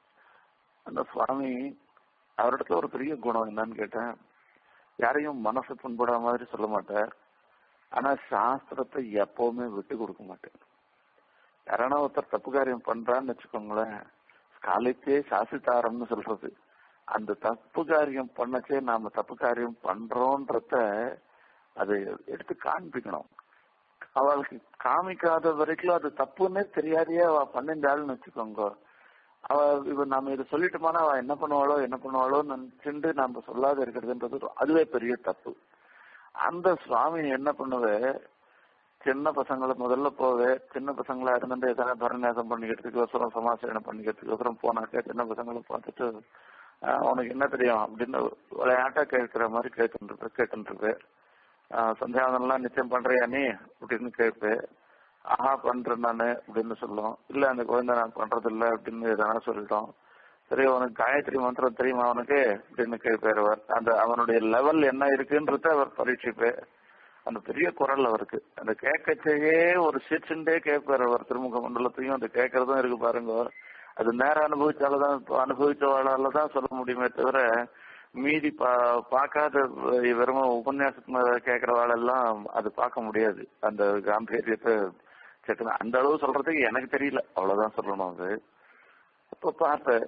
அந்த சுவாமி அவரிடத்துல ஒரு பெரிய குணம் என்னன்னு கேட்டேன் யாரையும் மனசு புண்படா மாதிரி சொல்ல மாட்டார் ஆனா சாஸ்திரத்தை எப்பவுமே விட்டு கொடுக்க மாட்டேன் யாரானா ஒருத்தர் தப்பு காரியம் பண்றான்னு வச்சுக்கோங்களேன் காலைத்தே சாசித்தாரம்னு சொல்றது அந்த தப்பு காரியம் பண்ணச்சே நாம தப்பு காரியம் பண்றோன்றத அதை எடுத்து காண்பிக்கணும் அவளுக்கு காமிக்காத வரைக்கும் அது தப்புன்னே தெரியாதையே அவ பண்ணிருந்தாள்னு வச்சுக்கோங்க அவ இப்ப நாம இதை சொல்லிட்டோமானா அவ என்ன பண்ணுவாளோ என்ன பண்ணுவாளோ நினைச்சுட்டு நாம சொல்லாத இருக்கிறதுன்றது அதுவே பெரிய தப்பு அந்த சுவாமி என்ன பண்ணுவே சின்ன பசங்களை முதல்ல போவே சின்ன பசங்களா இருந்துட்டு எதனா பரநியாசம் பண்ணிக்கிறதுக்கு அவசரம் சமாசனம் பண்ணிக்கிறதுக்கு அவசரம் போனாக்க சின்ன பசங்களை பார்த்துட்டு உனக்கு என்ன தெரியும் அப்படின்னு விளையாட்டா கேட்கிற மாதிரி கேட்டுருக்கு கேட்டுருக்கு சந்தியாவதனம்லாம் நிச்சயம் பண்றியா நீ அப்படின்னு கேட்பேன் ஆஹா பண்றேன் நானு அப்படின்னு சொல்லும் இல்ல அந்த குழந்தை நான் பண்றது இல்ல அப்படின்னு எதனா சொல்லிட்டோம் சரி உனக்கு காயத்ரி மந்திரம் தெரியுமா அவனுக்கு அப்படின்னு கேட்பார் அவர் அந்த அவனுடைய லெவல் என்ன இருக்குன்றத அவர் பரீட்சிப்பார் அந்த பெரிய குரல் அவருக்கு அந்த கேட்கச்சேயே ஒரு சிரிச்சுண்டே கேட்பார் அவர் திருமுக மண்டலத்தையும் அந்த கேட்கறதும் இருக்கு பாருங்க அது நேரம் அனுபவிச்சாலதான் அனுபவிச்சவாளால தான் சொல்ல முடியுமே தவிர மீதி பா பார்க்காத வெறும் உபன்யாசத்துல கேட்கறவாளெல்லாம் அது பார்க்க முடியாது அந்த காம்பீரியத்தை சட்டுன்னு அந்த அளவு சொல்றதுக்கு எனக்கு தெரியல அவ்வளவுதான் சொல்லணும் அது அப்ப பார்த்தேன்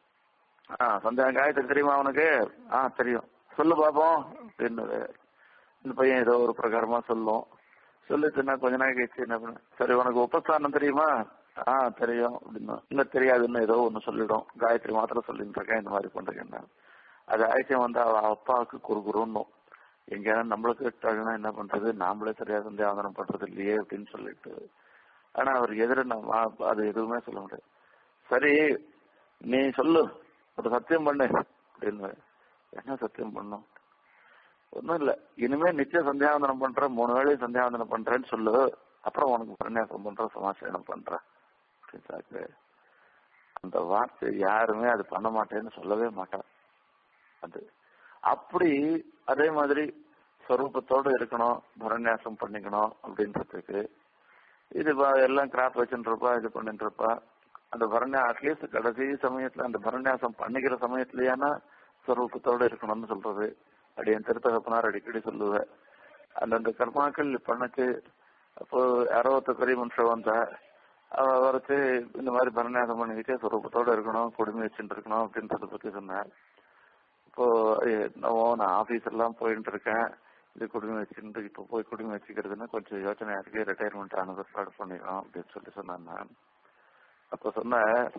ஆஹ் சந்தேகம் காயத்ரி தெரியுமா அவனுக்கு ஆ தெரியும் சொல்லு பாப்போம் அப்படின்னு இந்த பையன் ஏதோ ஒரு பிரகாரமா சொல்லும் சொல்லிச்சுன்னா கொஞ்ச நாள் கழிச்சு என்ன பண்ண சரி உனக்கு உபஸ்தானம் தெரியுமா ஆ தெரியும் அப்படின்னா இல்ல தெரியாதுன்னு ஏதோ ஒண்ணு சொல்லிடும் காயத்ரி மாத்திரம் சொல்லிட்டு இருக்கேன் இந்த மாதிரி பண்றேன் அது ஆயிடுச்சு வந்து அவ அப்பாவுக்கு குறுகுறுன்னும் எங்கேயாவது நம்மளுக்கு விட்டாங்கன்னா என்ன பண்றது நாமளே சரியா சந்தியாவதனம் பண்றது இல்லையே அப்படின்னு சொல்லிட்டு ஆனா அவர் எதிர நம்ம அது எதுவுமே சொல்ல முடியாது சரி நீ சொல்லு ஒரு சத்தியம் பண்ணு அப்படின்னு என்ன சத்தியம் பண்ணும் ஒன்றும் இல்ல இனிமே நிச்சய சந்தியாவந்தனம் பண்ற மூணு வேளையும் சந்தியாவந்தனம் பண்றேன்னு சொல்லு அப்புறம் உனக்கு பிரன்யாசம் பண்ற சமாசனம் பண்ற அப்படின்னு அந்த வார்த்தை யாருமே அது பண்ண மாட்டேன்னு சொல்லவே மாட்டான் அது அப்படி அதே மாதிரி ஸ்வரூபத்தோட இருக்கணும் பரநியாசம் பண்ணிக்கணும் அப்படின்றதுக்கு இது எல்லாம் கிராப் வச்சுருப்பா இது பண்ணிட்டு இருப்பா அந்த பரண்யா அட்லீஸ்ட் கடைசி சமயத்துல அந்த பரநியாசம் பண்ணிக்கிற சமயத்துலயானா ஸ்வரூபத்தோட இருக்கணும்னு சொல்றது அப்படி என் திருத்தகப்பனார் அடிக்கடி சொல்லுவேன் அந்தந்த கர்மாக்கள் பண்ணச்சு அப்போ யாரோ ஒருத்த பெரிய மனுஷன் வந்தா அவ வரைச்சு இந்த மாதிரி பரநியாசம் பண்ணிக்கிட்டே ஸ்வரூபத்தோட இருக்கணும் குடுமி வச்சுட்டு இருக்கணும் அப்படின்றத பத்தி சொன்னேன் இப்போ என்னவோ நான் ஆபீஸ் எல்லாம் போயிட்டு இருக்கேன் இது குடுமி வச்சுட்டு இப்போ போய் குடுமி வச்சுக்கிறதுன்னு கொஞ்சம் யோசனையா இருக்கு ரிட்டையர்மெண்ட் ஆன பிற்பாடு பண்ணிக்கலாம் அப்படின்னு சொல்லி சொன்னேன் நான் அப்ப சொன்ன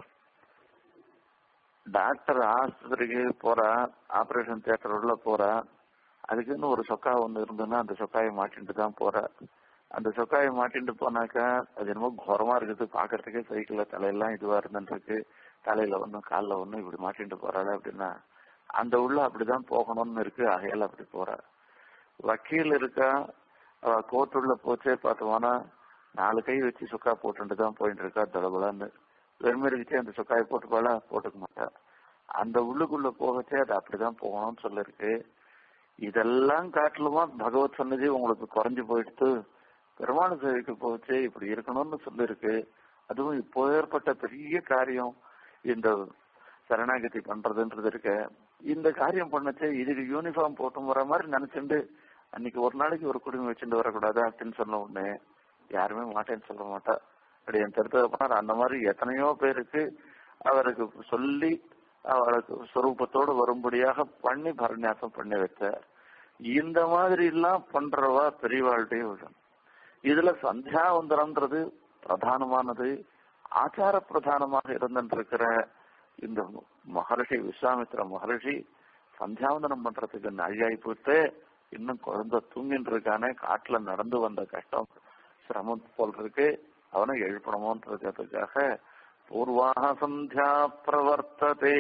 டாக்டர் ஆஸ்பத்திரிக்கு போறா ஆபரேஷன் தியேட்டர் உள்ள போறா அதுக்குன்னு ஒரு சொக்கா ஒண்ணு இருந்ததுன்னா அந்த சொக்காயை மாட்டிட்டு தான் போற அந்த சொக்காயை மாட்டிட்டு போனாக்கா அது என்னமோ கோரமா இருக்குது பாக்குறதுக்கே சைக்கிள்ல தலையெல்லாம் இதுவா இருந்துருக்கு தலையில ஒண்ணும் காலில் ஒண்ணும் இப்படி மாட்டிட்டு போறாள் அப்படின்னா அந்த உள்ள அப்படிதான் போகணும்னு இருக்கு அகையால அப்படி போற வக்கீல் இருக்கா அவ கோர்ட் உள்ள போச்சே பார்த்தோம்னா நாலு கை வச்சு சொக்கா போட்டுட்டு தான் போயிட்டு இருக்கா தடபலான்னு வெறுமரிக்கிட்டே அந்த சொக்காயை போட்டுப்பாளா போட்டுக்க மாட்டா அந்த உள்ளுக்குள்ள போகச்சே அது அப்படிதான் போகணும்னு சொல்லிருக்கு இதெல்லாம் காட்டிலுமா பகவத் சன்னதி உங்களுக்கு குறைஞ்சு போயிடுத்து பெருமான சேவைக்கு போச்சு இப்படி இருக்கணும்னு சொல்லிருக்கு அதுவும் இப்போ ஏற்பட்ட பெரிய காரியம் இந்த சரணாகதி பண்றதுன்றது இருக்க இந்த காரியம் பண்ணச்சே இதுக்கு யூனிஃபார்ம் போட்டு வர மாதிரி நினைச்சுண்டு அன்னைக்கு ஒரு நாளைக்கு ஒரு குடும்பம் வச்சுட்டு வரக்கூடாது அப்படின்னு சொன்ன உடனே யாருமே மாட்டேன்னு சொல்ல மாட்டா அப்படி என் திருத்தகப்பனார் அந்த மாதிரி எத்தனையோ பேருக்கு அவருக்கு சொல்லி அவருக்கு சொரூபத்தோடு வரும்படியாக பண்ணி பரநியாசம் பண்ணி வச்சார் இந்த மாதிரி எல்லாம் பண்றவா பெரியவாழ்கிட்டே விடும் இதுல சந்தியாவந்தனம்ன்றது பிரதானமானது ஆச்சார பிரதானமாக இருந்திருக்கிற இந்த மகர்ஷி விஸ்வாமித்திர மகர்ஷி சந்தியாவந்தனம் பண்றதுக்கு நழியாய் போட்டு இன்னும் குழந்தை தூங்கிட்டு இருக்கானே காட்டுல நடந்து வந்த கஷ்டம் சிரமம் போல் இருக்கு அவனை எழுப்பணுமோன்றதுக்காக பூர்வாக சந்தியா பிரவர்த்ததே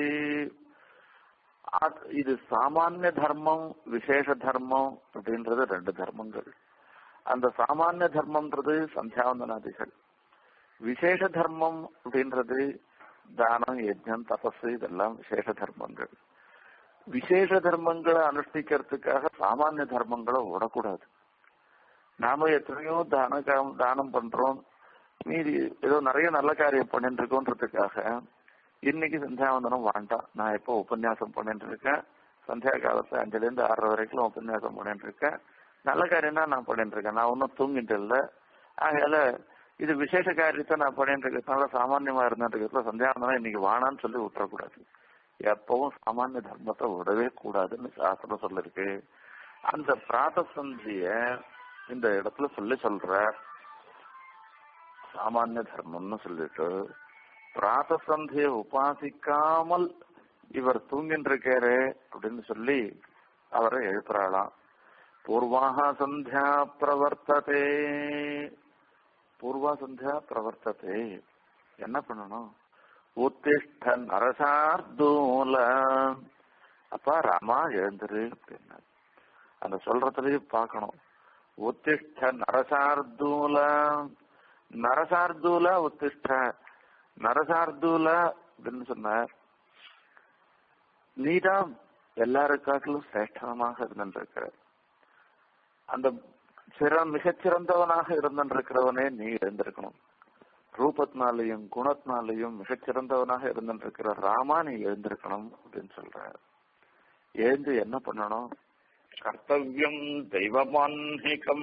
இது சாமானிய தர்மம் விசேஷ தர்மம் அப்படின்றது ரெண்டு தர்மங்கள் அந்த சாமானிய தர்மம்ன்றது சந்தியாவந்தனாதிகள் விசேஷ தர்மம் அப்படின்றது தானம் யஜ்ஞம் தபஸ் இதெல்லாம் விசேஷ தர்மங்கள் விசேஷ தர்மங்களை அனுஷ்டிக்கிறதுக்காக சாமானிய தர்மங்களை விடக்கூடாது நாம எத்தனையோ தான தானம் பண்றோம் மீதி ஏதோ நிறைய நல்ல காரியம் பண்ணிட்டு இருக்கோன்றதுக்காக இன்னைக்கு சந்தியாவந்தனம் வேண்டாம் நான் இப்போ உபன்யாசம் பண்ணிட்டு இருக்கேன் சந்தியா காலத்துல அஞ்சுல இருந்து ஆறரை வரைக்கும் உபன்யாசம் பண்ணிட்டு இருக்கேன் நல்ல காரியம் தான் நான் பண்ணிட்டு இருக்கேன் நான் ஒன்னும் தூங்கிட்டு இல்லை அதனால இது விசேஷ காரியத்தை நான் பண்ணிட்டு இருக்கிறதுனால சாமானியமா இருந்துட்டு சந்தியாவந்தனம் இன்னைக்கு வானான்னு சொல்லி விட்டுறக்கூடாது எப்பவும் சாமானிய தர்மத்தை விடவே கூடாதுன்னு சாஸ்திரம் சொல்லிருக்கு அந்த பிராத சந்திய இந்த இடத்துல சொல்லி சொல்ற சாமானிய தர்மம்னு சொல்லிட்டு பிராத சந்திய உபாசிக்காமல் இவர் தூங்கிட்டு இருக்காரு அப்படின்னு சொல்லி அவரை எழுப்புறாளாம் பூர்வாக சந்தியா பிரவர்த்ததே பூர்வா சந்தியா பிரவர்த்ததே என்ன பண்ணணும் உத்திஷ்ட நரசார்தூல அப்பா ராமா எழுந்துரு அப்படின்னா அந்த சொல்றதுலயும் பார்க்கணும் உத்திஷ்ட நரசார்தூல நரசார்தூல உத்திஷ்ட நரசார்தூல அப்படின்னு சொன்னார் நீதான் எல்லாருக்காட்டிலும் சிரேஷ்டமாக இருந்திருக்கிற அந்த சிற மிகச்சிறந்தவனாக இருந்திருக்கிறவனே நீ எழுந்திருக்கணும் ரூபத்தினாலையும் குணத்தினாலையும் மிகச்சிறந்தவனாக இருந்திருக்கிற ராமா நீ எழுந்திருக்கணும் அப்படின்னு சொல்ற எழுந்து என்ன பண்ணணும் கர்த்தவியம் தெய்வமான்மிகம்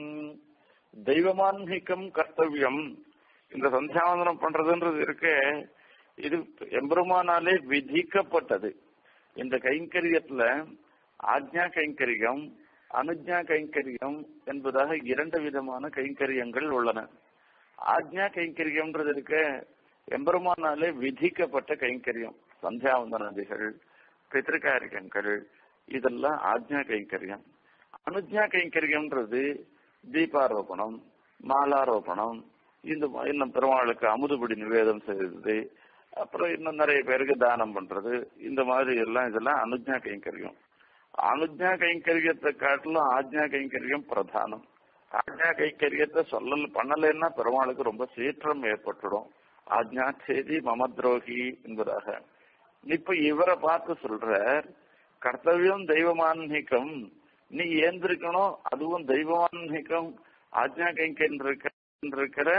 தெய்வமான்மிகம் கர்த்தவியம் இந்த சந்தியாவந்தனம் பண்றதுன்றது இருக்கு இது எம்பெருமானாலே விதிக்கப்பட்டது இந்த கைங்கரியத்துல ஆக்ஞா கைங்கரியம் அனுஜ்ஞா கைங்கரியம் என்பதாக இரண்டு விதமான கைங்கரியங்கள் உள்ளன ஆக்ஞா கைங்கரியம்ன்றது இருக்க எம்பெருமானாலே விதிக்கப்பட்ட கைங்கரியம் சந்தியாவந்தனதிகள் பித்திருக்காரியங்கள் இதெல்லாம் ஆக்ஞா கைங்கரியம் அனுஜ்ஞா கைங்கரியம்ன்றது தீபாரோபணம் மாலாரோபணம் இந்த இன்னும் பெருமாளுக்கு அமுதுபடி நிவேதம் செய்வது அப்புறம் இன்னும் நிறைய பேருக்கு தானம் பண்றது இந்த மாதிரி எல்லாம் இதெல்லாம் அனுஜ்ஞா கைங்கரியம் அனுஜ்ஞா கைங்கரியத்தை காட்டிலும் ஆஜ்ஞா கைங்கரியம் பிரதானம் ஆஜ்ஞா கைங்கரியத்தை சொல்லல் பண்ணலைன்னா பெருமாளுக்கு ரொம்ப சீற்றம் ஏற்பட்டுடும் ஆஜ்ஞா செய்தி மமத்ரோகி என்பதாக இப்ப இவரை பார்த்து சொல்ற கர்த்தவியம் தெய்வமான்மிகம் நீ ஏந்திருக்கணும் அதுவும் தெய்வமான்மிகம் ஆஜ்ஞா கைங்கரியம் இருக்கிற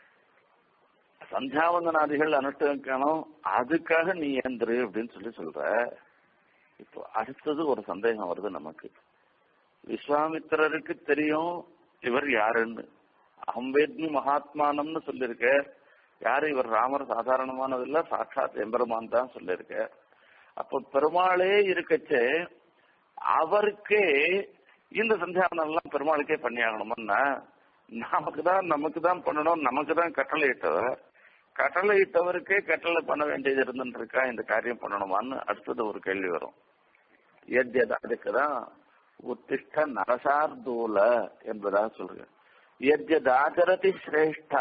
சந்தியாவந்தனாதிகள் அனுஷ்டிக்கணும் அதுக்காக நீ ஏந்திரு அப்படின்னு சொல்லி சொல்ற இப்போ அடுத்தது ஒரு சந்தேகம் வருது நமக்கு விஸ்வாமித்திரருக்கு தெரியும் இவர் யாருன்னு அகம்பேத்மி மகாத்மானம்னு சொல்லியிருக்க யாரு இவர் ராமர் சாதாரணமானதில்ல சாட்சாத் எம்பெருமான் தான் சொல்லியிருக்க அப்ப பெருமாளே இருக்கச்சே அவருக்கே இந்த சந்தியாவனம் எல்லாம் பெருமாளுக்கே பண்ணியாகணும்னா நமக்கு தான் நமக்கு தான் பண்ணணும் நமக்கு தான் கட்டளை இட்டவர் கட்டளை இட்டவருக்கே கட்டளை பண்ண வேண்டியது இருந்துட்டு இருக்கா இந்த காரியம் பண்ணணுமான்னு அடுத்தது ஒரு கேள்வி வரும் எத்யத் அதுக்குதான் உத்திஷ்ட நரசார்தூல என்பதாக சொல்றேன் எத்யத் ஆச்சரதி சிரேஷ்டா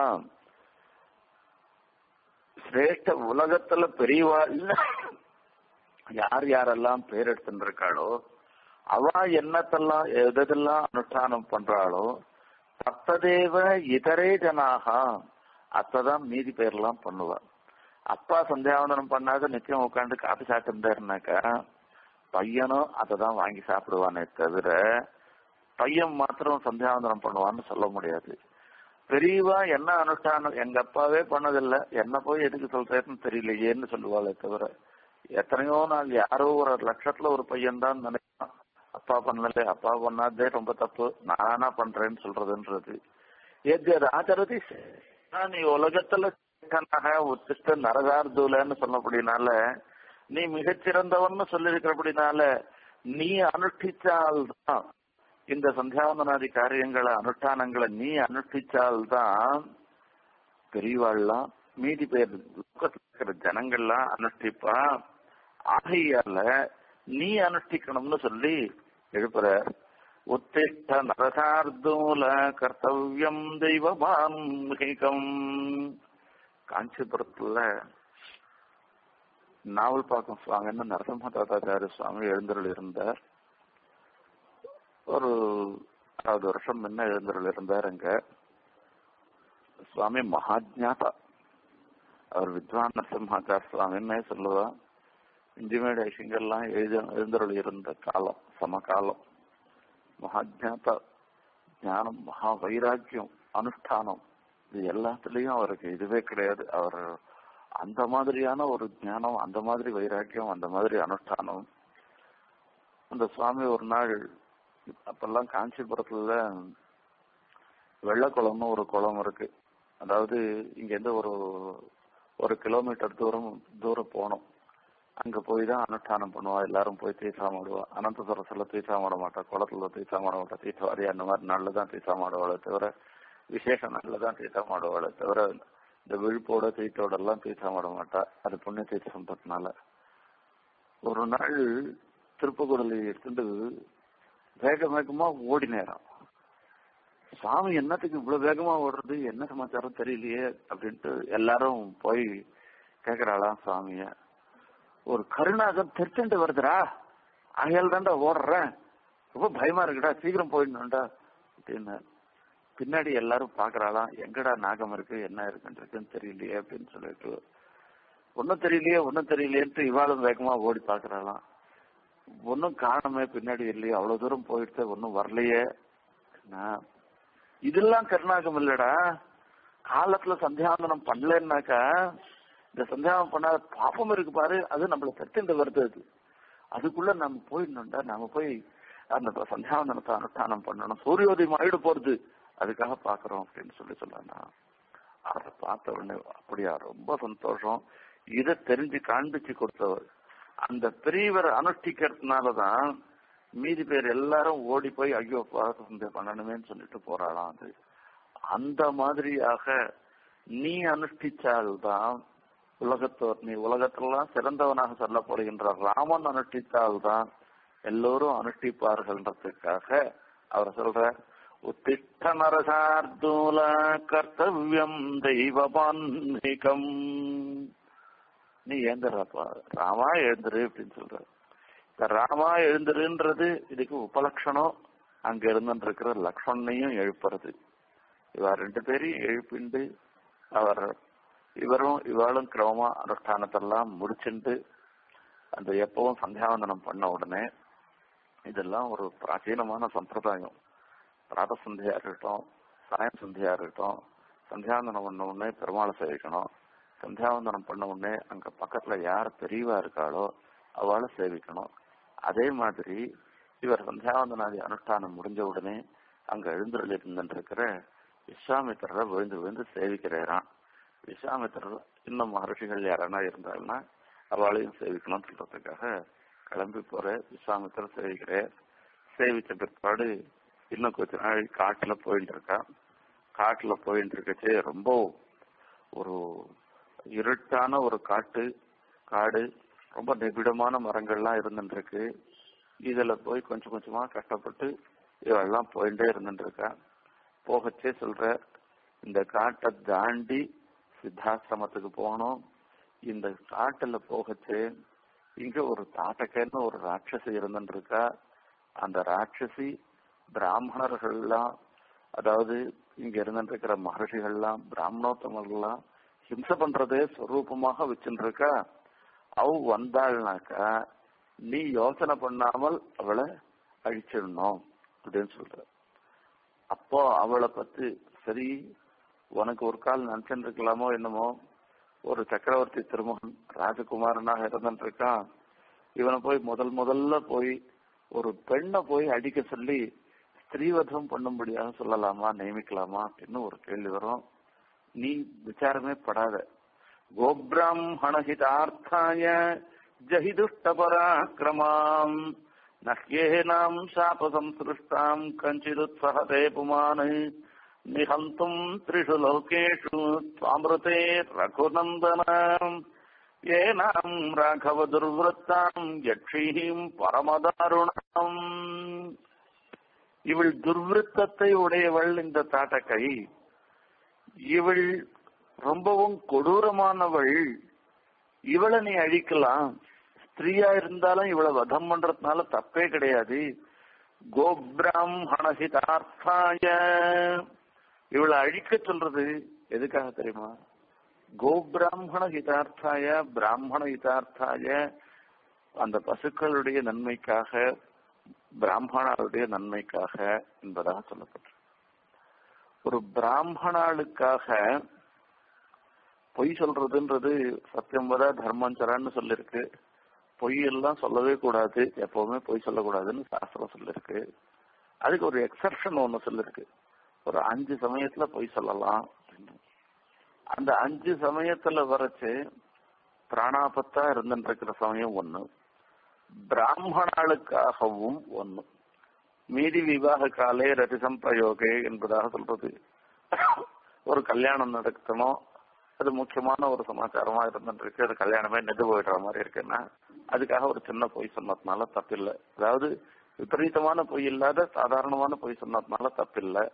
சிரேஷ்ட உலகத்துல பெரியவாள் யார் யாரெல்லாம் பேர் எடுத்துட்டு இருக்காளோ அவ என்னத்தெல்லாம் எதெல்லாம் அனுஷ்டானம் பண்றாளோ தத்ததேவ இதரே ஜனாக அத்ததான் மீதி பேர்லாம் பண்ணுவா அப்பா சந்தியாவந்தனம் பண்ணாத நிச்சயம் உட்காந்து காப்பி சாப்பிட்டுருந்தாருனாக்கா பையனும் அதை தான் வாங்கி சாப்பிடுவானே தவிர பையன் மாத்திரம் சந்தியாவந்தனம் பண்ணுவான்னு சொல்ல முடியாது பெரியவா என்ன அனுஷ்டானம் எங்க அப்பாவே பண்ணதில்லை என்ன போய் எதுக்கு சொல்றேன்னு தெரியலையேன்னு சொல்லுவாளே தவிர எத்தனையோ நாள் யாரோ ஒரு லட்சத்துல ஒரு பையன் தான் நினைப்பான் அப்பா பண்ணல அப்பா பண்ணாதே ரொம்ப தப்பு நானா பண்றேன்னு சொல்றதுன்றது எது ஆச்சரதி நீ உலகத்துல உத்திஷ்ட நரகார்தூலன்னு சொன்னபடினால நீ மிகச்சிறந்தவன்னு சொல்லியிருக்கிறபடினால நீ அனுஷ்டிச்சால்தான் இந்த சந்தியாவந்தனாதி காரியங்களை அனுஷ்டானங்களை நீ அனுஷ்டிச்சால்தான் பெரியவாள்லாம் மீதி பேர் லோகத்துல இருக்கிற ஜனங்கள்லாம் அனுஷ்டிப்பா ஆகையால நீ அனுஷ்டிக்கணும்னு சொல்லி எழுப்புற உத்திஷ்ட நரசார்தூல கர்த்தவியம் தெய்வமான்மிகம் காஞ்சிபுரத்துல நாவல் பாக்கம் சுவாமின்னு நரசிம்ம தாத்தாச்சாரிய சுவாமி எழுந்தருள் இருந்தார் ஒரு அறுபது வருஷம் முன்ன எழுந்தருள் இருந்தார் அங்க சுவாமி மகாஜாதா அவர் வித்வான் நரசிம்மாச்சார் சுவாமின்னே சொல்லுவா இஞ்சிமேடு ஐஷிங்கெல்லாம் எழுத எழுந்தருள் இருந்த காலம் சமகாலம் மகாஜாதா ஞானம் மகா வைராக்கியம் அனுஷ்டானம் இது எல்லாத்துலயும் அவருக்கு இதுவே கிடையாது அவர் அந்த மாதிரியான ஒரு ஞானம் அந்த மாதிரி வைராக்கியம் அந்த மாதிரி அனுஷ்டானம் அந்த சுவாமி ஒரு நாள் அப்பெல்லாம் காஞ்சிபுரத்துல வெள்ளக்குளம்னு ஒரு குளம் இருக்கு அதாவது இங்க இருந்து ஒரு ஒரு கிலோமீட்டர் தூரம் தூரம் போனோம் அங்க போய் தான் அனுஷ்டானம் பண்ணுவா எல்லாரும் போய் தீர்த்தாமாடுவா அனந்த சரஸ்ல தீர்த்தாமாட மாட்டா குளத்துல தீர்த்தாமாட மாட்டா தீர்த்தவாரி அந்த மாதிரி நாள்ல தான் தீர்த்தாமாடுவாளே தவிர விசேஷ நாள்ல தான் தீர்த்தாமாடுவாளே தவிர இந்த விழுப்போட தீர்த்தோட எல்லாம் தீர்த்தாமாட மாட்டா அது புண்ணிய தீர்த்த சம்பத்தினால ஒரு நாள் திருப்பகுடலை எடுத்துட்டு வேக வேகமா ஓடி நேரம் சாமி என்னத்துக்கு இவ்வளவு வேகமா ஓடுறது என்ன சமாச்சாரம் தெரியலையே அப்படின்ட்டு எல்லாரும் போய் கேக்குறாளாம் சாமிய ஒரு கருணாகம் திருத்தண்டு வருதுடா ஆகையால் தாண்டா ஓடுறேன் ரொம்ப பயமா இருக்குடா சீக்கிரம் போயிடணும்டா அப்படின்னு பின்னாடி எல்லாரும் பாக்குறாளாம் எங்கடா நாகம் இருக்கு என்ன இருக்குன்னு தெரியலையே அப்படின்னு சொல்லிட்டு ஒன்னும் தெரியலையே ஒன்னும் தெரியலையேன்ட்டு இவாளும் வேகமா ஓடி பாக்குறாளாம் ஒன்னும் காரணமே பின்னாடி இல்லையே அவ்வளவு தூரம் போயிடுச்சு ஒன்னும் வரலையே இதெல்லாம் கருணாகம் இல்லடா காலத்துல சந்தியாவந்தனம் பண்ணலன்னாக்கா இந்த சந்தியாவனம் பண்ணாத பாப்பம் இருக்கு பாரு அது நம்மள தட்டுண்டு வருது அது அதுக்குள்ள நம்ம போயிடணும்டா நாம போய் அந்த சந்தியாவந்தனத்தை அனுஷ்டானம் பண்ணணும் சூரியோதயம் ஆயிட போறது அதுக்காக பாக்குறோம் அப்படின்னு சொல்லி சொன்னா அதை பார்த்த உடனே அப்படியா ரொம்ப சந்தோஷம் இதை தெரிஞ்சு காண்பிச்சு கொடுத்தவர் அந்த பெரியவர் அனுஷ்டிக்கிறதுனாலதான் மீதி பேர் எல்லாரும் ஓடி போய் ஐயோ பாரத பண்ணணுமேன்னு சொல்லிட்டு போறாளாம் அது அந்த மாதிரியாக நீ அனுஷ்டிச்சால்தான் உலகத்தோர் நீ உலகத்திலாம் சிறந்தவனாக சொல்லப்படுகின்ற ராமன் அனுஷ்டித்தால்தான் எல்லோரும் அனுஷ்டிப்பார்கள்ன்றதுக்காக அவர் சொல்ற உத்திஷ்ட நரசார்தூல கர்த்தவியம் தெய்வபான்மிகம் நீ ஏந்திரப்பா ராமா எழுந்துரு அப்படின்னு சொல்ற இந்த ராமா எழுந்துருன்றது இதுக்கு உபலட்சணம் அங்க இருந்துருக்கிற லக்ஷ்மணையும் எழுப்புறது இவ ரெண்டு பேரையும் எழுப்பிண்டு அவர் இவரும் இவளும் கிரமமா அனுஷ்டானத்தெல்லாம் முடிச்சுண்டு அந்த எப்பவும் சந்தியாவந்தனம் பண்ண உடனே இதெல்லாம் ஒரு பிராச்சீனமான சம்பிரதாயம் பிராத சந்தியா இருக்கட்டும் சாயம் சந்தியா இருக்கட்டும் சந்தியாவந்தனம் பண்ண உடனே பெருமாளை சேவிக்கணும் சந்தியாவந்தனம் பண்ண உடனே அங்க பக்கத்துல யார் பெரியவா இருக்காளோ அவளை சேவிக்கணும் அதே மாதிரி இவர் சந்தியாவந்தனாதி அனுஷ்டானம் முடிஞ்ச உடனே அங்க எழுந்துள்ள இருந்துருக்கிற விஸ்வாமித்திரரை விழுந்து விழுந்து சேவிக்கிறாராம் விஸ்வாமித்திரர் இன்னும் மகர்ஷிகள் யாரானா இருந்தாங்கன்னா அவளையும் சேவிக்கணும்னு சொல்றதுக்காக கிளம்பி போற விஸ்வாமித்திரர் சேவிக்கிறேன் சேவிச்ச பிற்பாடு இன்னும் கொஞ்ச நாள் காட்டுல போயிட்டு இருக்கான் காட்டுல போயிட்டு இருக்கச்சு ரொம்ப ஒரு இருட்டான ஒரு காட்டு காடு ரொம்ப நிபிடமான மரங்கள்லாம் இருந்துட்டு இருக்கு இதுல போய் கொஞ்சம் கொஞ்சமா கஷ்டப்பட்டு இவெல்லாம் போயிட்டே இருந்துட்டு இருக்கா போகச்சே சொல்ற இந்த காட்டை தாண்டி சித்தாசிரமத்துக்கு போகணும் இந்த காட்டுல போகச்சே இங்க ஒரு தாட்டக்கன்னு ஒரு ராட்சசி இருந்துட்டு இருக்கா அந்த ராட்சசி பிராமணர்கள்லாம் அதாவது இங்க இருந்துட்டு இருக்கிற மகர்ஷிகள்லாம் பிராமணோத்தமர்கள்லாம் ஹிம்சை பண்றதே ஸ்வரூபமாக வச்சுட்டு இருக்கா அவ வந்தாள்னாக்கா நீ யோசனை பண்ணாமல் அவளை அழிச்சிடணும் அப்படின்னு சொல்ற அப்போ அவளை பத்தி சரி உனக்கு ஒரு கால் நினைச்சுட்டு இருக்கலாமோ என்னமோ ஒரு சக்கரவர்த்தி திருமகன் ராஜகுமாரனாக இருந்துட்டு இருக்கான் இவனை போய் முதல் முதல்ல போய் ஒரு பெண்ணை போய் அடிக்க சொல்லி ஸ்திரீவதம் பண்ணும்படியாக சொல்லலாமா நியமிக்கலாமா அப்படின்னு ஒரு கேள்வி வரும் நீ விசாரமே படாத கோபிராமணஹிதார்த்தாய ஜஹிதுஷ்ட பராக்கிரமாம் நஹ்யேனாம் சாபசம்சிருஷ்டாம் கஞ்சிதுத்சகதே புமான் நிஹந்தும் திரிஷு லோகேஷு சுவாமிருதே ரகுநந்தனாம் ஏனாம் ராഘவ துர்வத்தாம் யக்ஷீம் பரமதாருணம் இவள் துர்விருத்தத்தை உடையவள் இந்த தாட்டக்கை இவள் ரொம்பவும் கொடூரமானவள் இவளை நீ அழிக்கலாம் ஸ்திரீயா இருந்தாலும் இவளை வதம் பண்றதுனால தப்பே கிடையாது கோபிராமணஹிதார்த்தாய இவளை அழிக்க சொல்றது எதுக்காக தெரியுமா கோபிராமண ஹிதார்த்தாய பிராமண ஹிதார்த்தாய அந்த பசுக்களுடைய நன்மைக்காக பிராமணாளுடைய நன்மைக்காக என்பதாக சொல்லப்பட்டு ஒரு பிராமணாளுக்காக பொய் சொல்றதுன்றது சத்தியம் வர தர்மஞ்சரான்னு சொல்லிருக்கு பொய் எல்லாம் சொல்லவே கூடாது எப்பவுமே பொய் சொல்லக்கூடாதுன்னு சாஸ்திரம் சொல்லிருக்கு அதுக்கு ஒரு எக்ஸப்ஷன் ஒண்ணு சொல்லிருக்கு ஒரு அஞ்சு சமயத்துல பொய் சொல்லலாம் அப்படின்னு அந்த அஞ்சு சமயத்துல வரைச்சு பிராணாபத்தா இருந்துட்டு இருக்கிற சமயம் ஒண்ணு பிராமணாளுக்காகவும் ஒண்ணு மீதி விவாக காலே ரதிசம் பிரயோகே என்பதாக சொல்றது ஒரு கல்யாணம் நடக்கணும் அது முக்கியமான ஒரு சமாச்சாரமா இருந்துட்டு இருக்கு அது கல்யாணமே நெது போயிடுற மாதிரி இருக்குன்னா அதுக்காக ஒரு சின்ன பொய் சொன்னதுனால தப்பில்லை அதாவது விபரீதமான பொய் இல்லாத சாதாரணமான பொய் சொன்னதுனால தப்பில்லை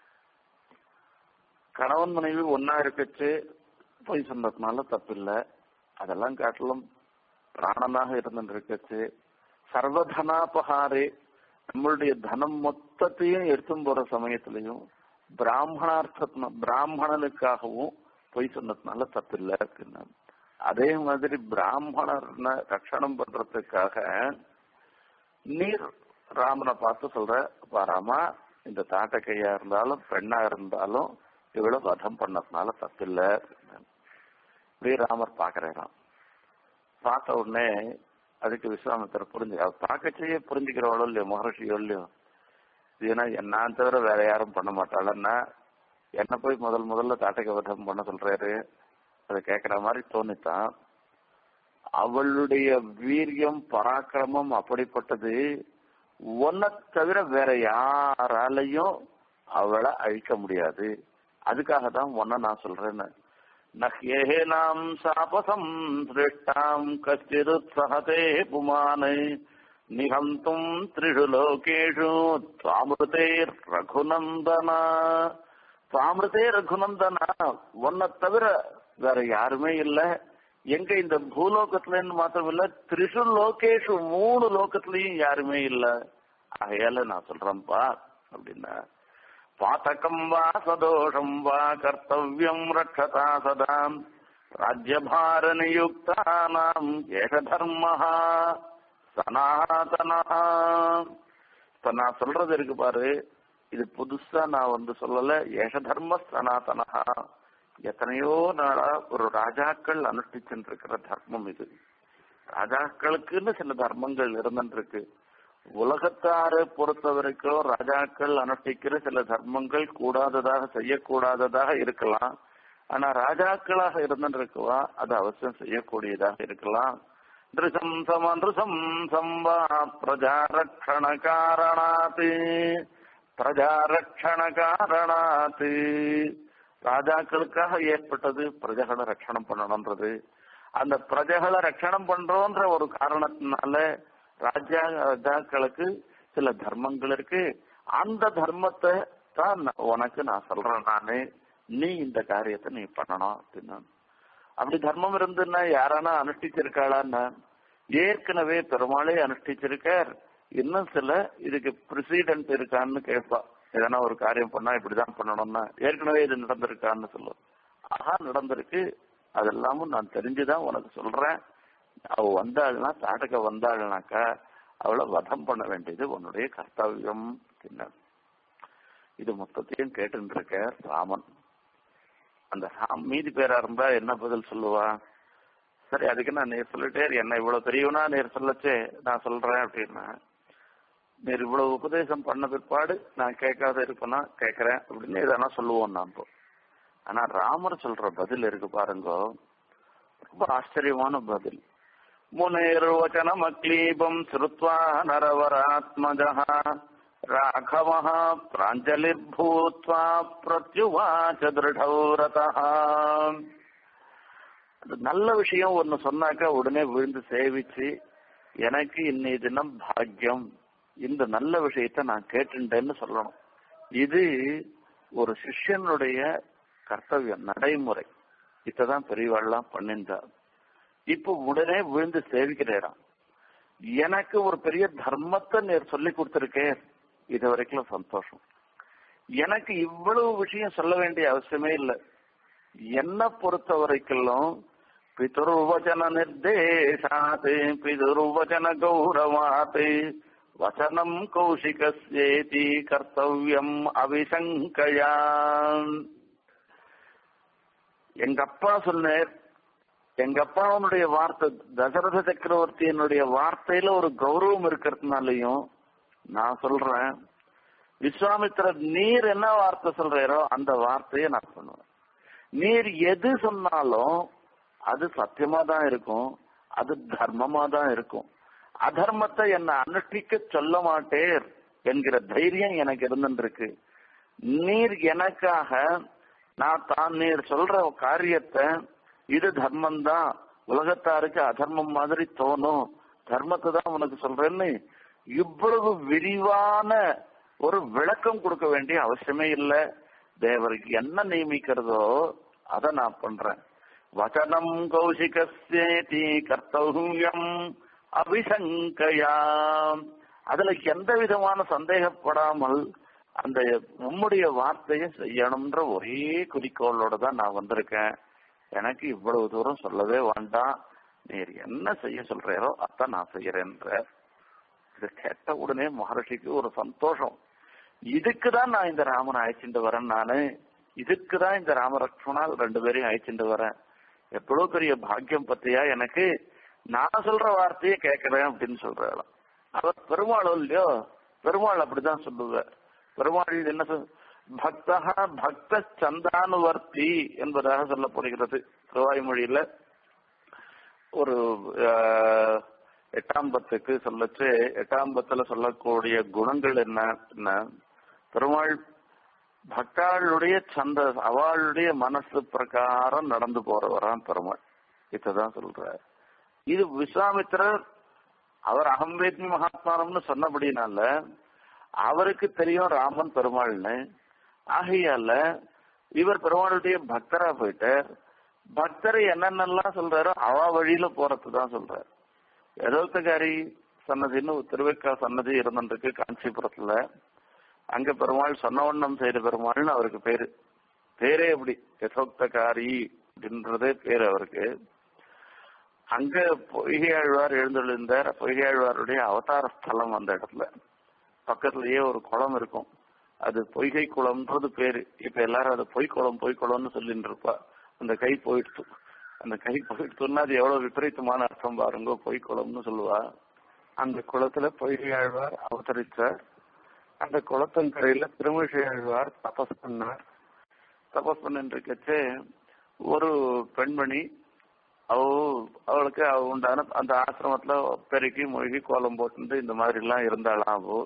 கணவன் மனைவி ஒன்னா இருக்கச்சு பொய் சொன்னதுனால தப்பில்லை அதெல்லாம் காட்டிலும் பிராணனாக இருந்துட்டு இருக்கச்சு சர்வதனாபகாரே நம்மளுடைய தனம் மொத்தத்தையும் எடுத்தும் போற சமயத்திலையும் பிராமணார்த்த பிராமணனுக்காகவும் பொய் சொன்னதுனால தப்பில்லை அப்படின்னா அதே மாதிரி பிராமணர் ரட்சணம் பண்றதுக்காக நீர் ராமனை பார்த்து சொல்ற பாராமா இந்த தாட்டக்கையா இருந்தாலும் பெண்ணா இருந்தாலும் இவ்வளவு வதம் பண்ணதுனால தப்பில்லை இப்படியே ராமர் பாக்குறாராம் பார்த்த உடனே அதுக்கு விஸ்வாமித்தர் புரிஞ்சு அவர் பார்க்கச்சே புரிஞ்சுக்கிறவளோ இல்லையோ மகர்ஷியோ இல்லையோ ஏன்னா நான் தவிர வேற யாரும் பண்ண மாட்டாளன்னா என்ன போய் முதல் முதல்ல தாட்டக வதம் பண்ண சொல்றாரு அதை கேட்கிற மாதிரி தோணித்தான் அவளுடைய வீரியம் பராக்கிரமம் அப்படிப்பட்டது ஒன்ன தவிர வேற யாராலையும் அவளை அழிக்க முடியாது அதுக்காக தான் ஒன்ன நான் சொல்றேன்னு நஹ்யேனாம் சாபசம் சிருஷ்டாம் கச்சிருத்சகதே புமான் நிகந்தும் திரிஷு லோகேஷு துவாமிருதே ரகுநந்தனா துவாமிருதே ரகுநந்தனா ஒன்ன தவிர வேற யாருமே இல்ல எங்க இந்த பூலோகத்துல மாத்திரம் இல்ல திரிஷு லோகேஷு மூணு லோகத்திலயும் யாருமே இல்ல ஆகையால நான் சொல்றேன்ப்பா அப்படின்னா பாத்தகம் வா சதோஷம் வா கர்த்தவியம் ரட்சதா சதா ராஜ்யபார நியுக்தானாம் ஏஷ தர்ம சனாதனா இப்ப நான் சொல்றது இருக்கு பாரு இது புதுசா நான் வந்து சொல்லல ஏஷ தர்ம சனாதனஹா எத்தனையோ நாளா ஒரு ராஜாக்கள் அனுஷ்டிச்சுட்டு இருக்கிற தர்மம் இது ராஜாக்களுக்குன்னு சில தர்மங்கள் இருந்துருக்கு உலகத்தாரை பொறுத்த வரைக்கும் ராஜாக்கள் அனுஷ்டிக்கிற சில தர்மங்கள் கூடாததாக செய்யக்கூடாததாக இருக்கலாம் ஆனா ராஜாக்களாக இருந்துருக்குவா அது அவசியம் செய்யக்கூடியதாக இருக்கலாம் நிருசம் சம நிருசம் சம்பா பிரஜாரக்ஷண காரணாத்து பிரஜாரக்ஷண காரணாத்து ராஜாக்களுக்காக ஏற்பட்டது பிரஜைகளை ரட்சணம் பண்ணணும்ன்றது அந்த பிரஜைகளை ரட்சணம் பண்றோன்ற ஒரு காரணத்தினால ராஜா ராஜாக்களுக்கு சில தர்மங்கள் இருக்கு அந்த தர்மத்தை தான் உனக்கு நான் சொல்றேன் நானு நீ இந்த காரியத்தை நீ பண்ணணும் அப்படின்னு அப்படி தர்மம் இருந்துன்னா யாரானா அனுஷ்டிச்சிருக்காளான்னா ஏற்கனவே பெருமாளே அனுஷ்டிச்சிருக்கார் இன்னும் சில இதுக்கு பிரசிடென்ட் இருக்கான்னு கேட்பா எதனா ஒரு காரியம் பண்ணா இப்படிதான் பண்ணணும்னா ஏற்கனவே இது நடந்திருக்கான்னு சொல்லும் ஆஹா நடந்திருக்கு அதெல்லாமும் நான் தெரிஞ்சுதான் உனக்கு சொல்றேன் அவ வந்தாள்னா தாட்டக்க வந்தாள்னாக்கா அவளை வதம் பண்ண வேண்டியது உன்னுடைய கர்த்தவியம் அப்படின்னார் இது மொத்தத்தையும் கேட்டு இருக்க ராமன் அந்த ராம் மீதி பேரா இருந்தா என்ன பதில் சொல்லுவா சரி அதுக்கு நான் நேர் சொல்லிட்டே என்ன இவ்வளவு தெரியவனா நேர் சொல்லச்சே நான் சொல்றேன் அப்படின்னா நேர் இவ்வளவு உபதேசம் பண்ண பிற்பாடு நான் கேட்காத இருப்பேனா கேட்கறேன் அப்படின்னு எதனா சொல்லுவோம் நான் இப்போ ஆனா ராமர் சொல்ற பதில் இருக்கு பாருங்க ரொம்ப ஆச்சரியமான பதில் முனைர்வச்சனமக்லீபம் ஸ்ருத்வா நரவராத்மஜः ராഘவः பிராஞ்சலிர்பூத்வா பிரத்யுவாச்ச திருடௌரதः அது நல்ல விஷயம் ஒன்னு சொன்னாக்கா உடனே விழுந்து சேவிச்சு எனக்கு இன்னைய தினம் பாக்கியம் இந்த நல்ல விஷயத்த நான் கேட்டுட்டேன்னு சொல்லணும் இது ஒரு சிஷ்யனுடைய கர்த்தவியம் நடைமுறை இதான் பெரியவாள்லாம் பண்ணிருந்தா இப்ப உடனே விழுந்து சேவிக்கிறாராம் எனக்கு ஒரு பெரிய தர்மத்தை நீர் சொல்லி கொடுத்திருக்கே இது வரைக்கும் சந்தோஷம் எனக்கு இவ்வளவு விஷயம் சொல்ல வேண்டிய அவசியமே இல்லை என்ன பொறுத்த வரைக்கும் பிதுர்வச்சன நிர்தேசாத் பிதுர்வச்சன கௌரவாத் வசனம் கௌஷிகஸ்யேதி கர்த்தவியம் அவிசங்கயா எங்க அப்பா சொன்னார் எங்க அப்பாவுடைய வார்த்தை தசரத சக்கரவர்த்தியினுடைய வார்த்தையில ஒரு கௌரவம் இருக்கிறதுனாலையும் நான் சொல்றேன் விஸ்வாமித்திரர் நீர் என்ன வார்த்தை சொல்றாரோ அந்த வார்த்தையை நான் பண்ணுவேன் நீர் எது சொன்னாலும் அது சத்தியமா தான் இருக்கும் அது தர்மமா தான் இருக்கும் அதர்மத்தை என்ன அனுஷ்டிக்க சொல்ல மாட்டேர் என்கிற தைரியம் எனக்கு இருந்துருக்கு நீர் எனக்காக நான் தான் நீர் சொல்ற காரியத்தை இது தர்மம் தான் உலகத்தாருக்கு அதர்மம் மாதிரி தோணும் தர்மத்தை தான் உனக்கு சொல்றேன்னு இவ்வளவு விரிவான ஒரு விளக்கம் கொடுக்க வேண்டிய அவசியமே இல்லை தேவருக்கு என்ன நியமிக்கிறதோ அதை நான் பண்றேன் வச்சனம் கௌசிகஸ்யேதி கர்த்தவ்யம் அபிசங்கயா அதுல எந்த விதமான சந்தேகப்படாமல் அந்த உம்முடைய வார்த்தையை செய்யணும்ன்ற ஒரே குறிக்கோளோட தான் நான் வந்திருக்கேன் எனக்கு இவ்வளவு தூரம் சொல்லவே வேண்டாம் நீர் என்ன செய்ய சொல்றீரோ அதான் நான் செய்யறேன்ற இதை கேட்ட உடனே மகர்ஷிக்கு ஒரு சந்தோஷம் இதுக்குதான் நான் இந்த ராமனை அழைச்சிட்டு வரேன் நானு இதுக்குதான் இந்த ராமலட்சுமணால் ரெண்டு பேரையும் அழைச்சிட்டு வரேன் எவ்வளவு பெரிய பாக்கியம் பத்தியா எனக்கு நான் சொல்ற வார்த்தையை கேட்கிறேன் அப்படின்னு சொல்றாளாம் அவர் பெருமாள் இல்லையோ பெருமாள் அப்படிதான் சொல்லுவார் பெருமாள் என்ன சொல் பக்தா பக்த சந்தானுவர்த்தி என்பதாக சொல்லப்படுகிறது திருவாய்மொழியில ஒரு எட்டாம் பத்துக்கு சொல்லச்சு எட்டாம் பத்துல சொல்லக்கூடிய குணங்கள் என்ன பெருமாள் பக்தாளுடைய சந்த அவளுடைய மனசு பிரகாரம் நடந்து போறவராம் பெருமாள் இதான் சொல்ற இது விஸ்வாமித்திரர் அவர் அகம்பேத்மி மகாத்மானம்னு சொன்னபடினால அவருக்கு தெரியும் ராமன் பெருமாள்னு ஆகையால இவர் பெருமாளுடைய பக்தரா போயிட்டார் பக்தரை என்னென்னலாம் சொல்றாரோ அவ வழியில போறதுதான் சொல்றாரு எதோத்தகாரி சன்னதின்னு திருவேக்கா சன்னதி இருந்துருக்கு காஞ்சிபுரத்துல அங்க பெருமாள் சொன்னவண்ணம் செய்த பெருமாள்னு அவருக்கு பேரு பேரே எப்படி யசோக்தகாரி அப்படின்றதே பேரு அவருக்கு அங்க பொய்கையாழ்வார் எழுந்தெழுந்தார் பொய்கையாழ்வாருடைய அவதார ஸ்தலம் அந்த இடத்துல பக்கத்துலயே ஒரு குளம் இருக்கும் அது பொய்கை குளம்ன்றது பேரு இப்ப எல்லாரும் அது பொய் குளம் பொய் குளம்னு சொல்லிட்டு இருப்பா அந்த கை போயிடுச்சு அந்த கை போயிடுச்சுன்னா அது எவ்வளவு விபரீதமான அர்த்தம் பாருங்க பொய் குளம்னு சொல்லுவா அந்த குளத்துல பொய்கையாழ்வார் அவதரிச்சார் அந்த குளத்தங்கரையில திருமிழியாழ்வார் தபஸ் பண்ணார் தபஸ் பண்ணிட்டு ஒரு பெண்மணி அவ அவளுக்கு அவ உண்டான அந்த ஆசிரமத்துல பெருக்கி மூழ்கி கோலம் போட்டு இந்த மாதிரி எல்லாம் இருந்தாளாம் அவ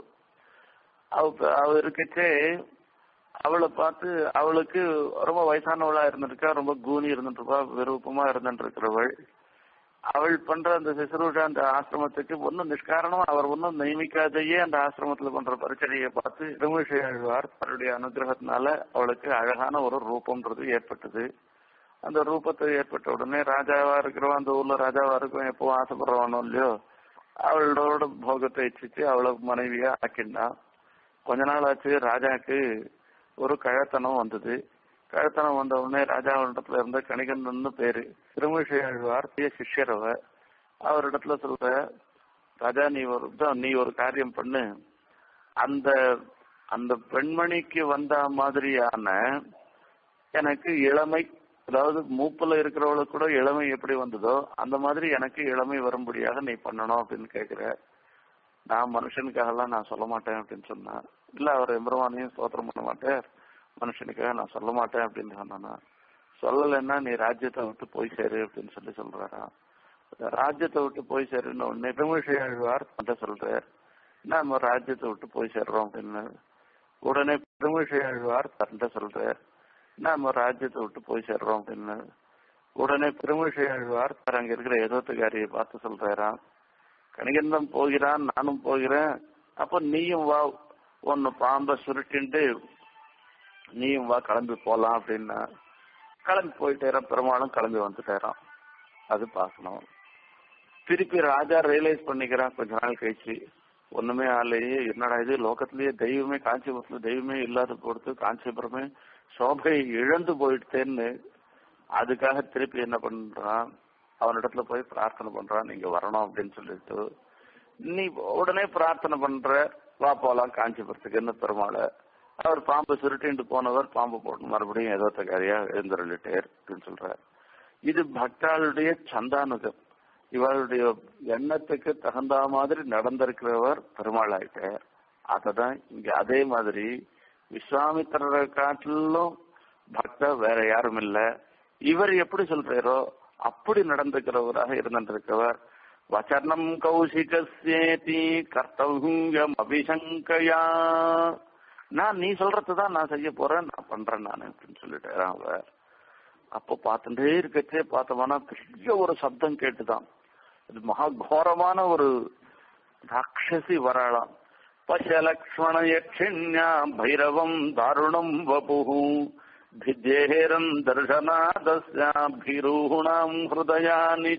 அவ அவ இருக்கச்சே அவளை பார்த்து அவளுக்கு ரொம்ப வயசானவளா இருந்திருக்கா ரொம்ப கூனி இருந்துட்டு இருப்பா விருப்பமா இருந்துட்டு இருக்கிறவள் அவள் பண்ற அந்த சிசுரூஷா அந்த ஆசிரமத்துக்கு ஒன்னும் நிஷ்காரணமா அவர் ஒன்னும் நியமிக்காதையே அந்த ஆசிரமத்துல பண்ற பரிச்சனையை பார்த்து திருமிஷையாழ்வார் அவருடைய அனுகிரகத்தினால அவளுக்கு அழகான ஒரு ரூபம்ன்றது ஏற்பட்டது அந்த ரூபத்தை ஏற்பட்ட உடனே ராஜாவா இருக்கிறவன் அந்த ஊர்ல ராஜாவா இருக்கும் எப்பவும் ஆசைப்படுறவனோ இல்லையோ அவளோட போகத்தை இச்சிச்சு அவளை மனைவியா ஆக்கிண்டான் கொஞ்ச நாள் ஆச்சு ராஜாக்கு ஒரு கழத்தனம் வந்தது கழத்தனம் வந்த உடனே ராஜாவிடத்துல இருந்த கணிகண்டன்னு பேரு திருமிஷையாழ்வார் சிஷ்யர் அவ அவரிடத்துல சொல்ற ராஜா நீ ஒரு நீ ஒரு காரியம் பண்ணு அந்த அந்த பெண்மணிக்கு வந்த மாதிரியான எனக்கு இளமை அதாவது மூப்புல இருக்கிறவளுக்கு கூட இளமை எப்படி வந்ததோ அந்த மாதிரி எனக்கு இளமை வரும்படியாக நீ பண்ணணும் அப்படின்னு கேக்குற நான் மனுஷனுக்காகலாம் நான் சொல்ல மாட்டேன் அப்படின்னு சொன்னா இல்ல அவர் எம்பெருமானையும் ஸ்தோத்திரம் பண்ண மாட்டேன் மனுஷனுக்காக நான் சொல்ல மாட்டேன் அப்படின்னு சொன்னா சொல்லலைன்னா நீ ராஜ்யத்தை விட்டு போய் சேரு அப்படின்னு சொல்லி சொல்றாரா ராஜ்யத்தை விட்டு போய் சேரணும் உடனே திருமிழி ஆழ்வார் அந்த சொல்றார் நாம ராஜ்யத்தை விட்டு போய் சேர்றோம் அப்படின்னு உடனே திருமிழி ஆழ்வார் தந்த சொல்றார் நாம ராஜ்யத்தை விட்டு போய் சேர்றோம் அப்படின்னு உடனே திருமிழி ஆழ்வார் அங்க இருக்கிற ஏதோத்துக்காரியை பார்த்து சொல்றாராம் கணிகந்தம் போகிறான் நானும் போகிறேன் அப்ப நீயும் வா ஒன்னு பாம்பை சுருட்டின்ட்டு நீயும் வா கிளம்பி போலாம் அப்படின்னா கிளம்பி போயிட்டேறான் பெருமாளும் கிளம்பி வந்துட்டேறான் அது பார்க்கணும் திருப்பி ராஜா ரியலைஸ் பண்ணிக்கிறான் கொஞ்ச நாள் கழிச்சு ஒண்ணுமே ஆலையே என்னடா இது லோகத்திலேயே தெய்வமே காஞ்சிபுரத்துல தெய்வமே இல்லாத பொறுத்து காஞ்சிபுரமே சோபையை இழந்து போயிட்டேன்னு அதுக்காக திருப்பி என்ன பண்றான் அவனிடத்துல போய் பிரார்த்தனை பண்றான் நீங்க வரணும் அப்படின்னு சொல்லிட்டு நீ உடனே பிரார்த்தனை பண்ற வா போலாம் காஞ்சிபுரத்துக்குன்னு பெருமாளை அவர் பாம்பு சுருட்டின்ட்டு போனவர் பாம்பு போட்டு மறுபடியும் ஏதோ தகாரியா எழுந்துருளிட்டே அப்படின்னு சொல்றார் இது பக்தாளுடைய சந்தானுகம் இவருடைய எண்ணத்துக்கு தகுந்த மாதிரி நடந்திருக்கிறவர் பெருமாள் ஆயிட்டார் அததான் இங்க அதே மாதிரி விஸ்வாமித்திரரை காட்டிலும் பக்தர் வேற யாரும் இல்ல இவர் எப்படி சொல்றாரோ அப்படி நடந்துக்கிறவராக இருந்திருக்கிறவர் வச்சனம் கௌசிகசேதி கர்த்தவியம் அபிசங்கயா நான் நீ சொல்றதுதான் நான் செய்ய போறேன் நான் பண்றேன் நான் அப்படின்னு சொல்லிட்டேன் அவர் அப்போ பார்த்துட்டே இருக்கச்சே பார்த்தோம்னா பெரிய ஒரு சப்தம் கேட்டுதான் இது மகா கோரமான ஒரு ராட்சசி வராளாம் பசலக்ஷ்மண யக்ஷிண்யா பைரவம் தாருணம் வபுஹு भिद्येरम् दर्शनादस्याभिरूणाम् ஹிருதயானி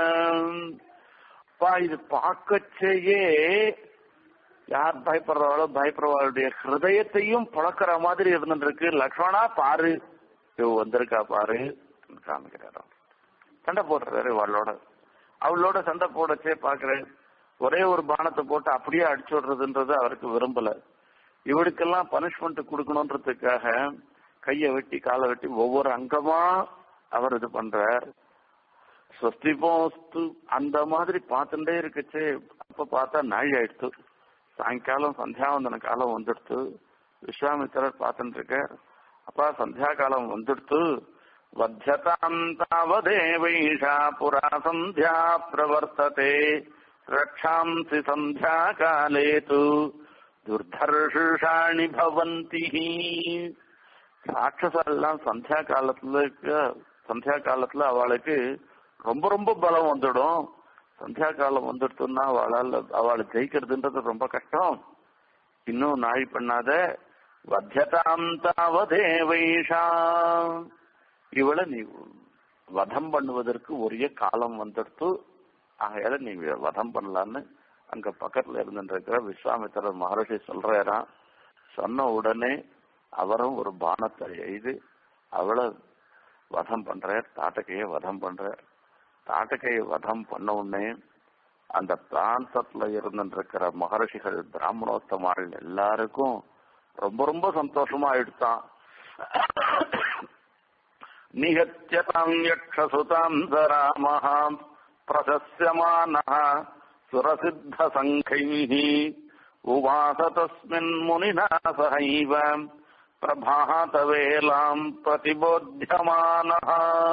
பா இது பார்க்கச்சேயே யார் பயப்படுறாளோ பயப்படுறவாளுடைய ஹிருதயத்தையும் பழக்கிற மாதிரி இருந்துருக்கு லக்ஷ்மணா பாரு இவ வந்திருக்கா பாரு காமிக்கிறாராம் சண்டை போடுறாரு அவளோட அவளோட சண்டை போடச்சே பாக்குறேன் ஒரே ஒரு பானத்தை போட்டு அப்படியே அடிச்சு விடுறதுன்றது அவருக்கு விரும்பல இவளுக்கெல்லாம் பனிஷ்மெண்ட் கொடுக்கணுன்றதுக்காக கையை வெட்டி காலை வெட்டி ஒவ்வொரு அங்கமா அவர் இது பண்றார் ஸ்வஸ்தி போஸ்து அந்த மாதிரி பார்த்துட்டே இருக்குச்சு அப்ப பார்த்தா நாழி ஆயிடுத்து சாயங்காலம் சந்தியாவந்தன காலம் வந்துடுத்து விஸ்வாமித்திரர் பார்த்துட்டு இருக்கார் அப்பா சந்தியா காலம் வந்துடுத்து வத்தியதாம் தாவதேவைஷா புரா சந்தியா பிரவர்த்ததே ரக்ஷாம்சி சந்தியா காலே து துர்தர்ஷாணி பவந்தி ராட்சசெல்லாம் சந்தியா காலத்துல சந்தியா காலத்துல அவளுக்கு ரொம்ப ரொம்ப பலம் வந்துடும் சந்தியா காலம் வந்துடுத்துன்னா அவளால் அவளை ஜெயிக்கிறதுன்றது ரொம்ப கஷ்டம் இன்னும் நாழி பண்ணாத வத்தியதாம் தாவதேவைஷா இவளை நீ வதம் பண்ணுவதற்கு உரிய காலம் வந்துடுத்து ஆகையால நீ வதம் பண்ணலான்னு அங்க பக்கத்துல இருந்துருக்கிற விஸ்வாமித்திரர் மகர்ஷி சொல்றாராம் சொன்ன உடனே அவரும் ஒரு பானத்தை எய்து அவளை வதம் பண்றார் தாட்டகைய வதம் பண்றார் தாட்டகைய வதம் பண்ண உடனே அந்த பிராந்தத்துல இருந்துருக்கிற மகர்ஷிகள் பிராமணோத்தமாள் எல்லாருக்கும் ரொம்ப ரொம்ப சந்தோஷமா ஆயிடுத்தான் நிகத்தியதாம் யக்ஷசுதாம் சராமஹாம் பிரசஸ்யமானः சுரசித்த சங்கைः உவாச தஸ்மின் முனினா சகைவ பிரபாதவேலாம் பிரதிபோத்தியமானः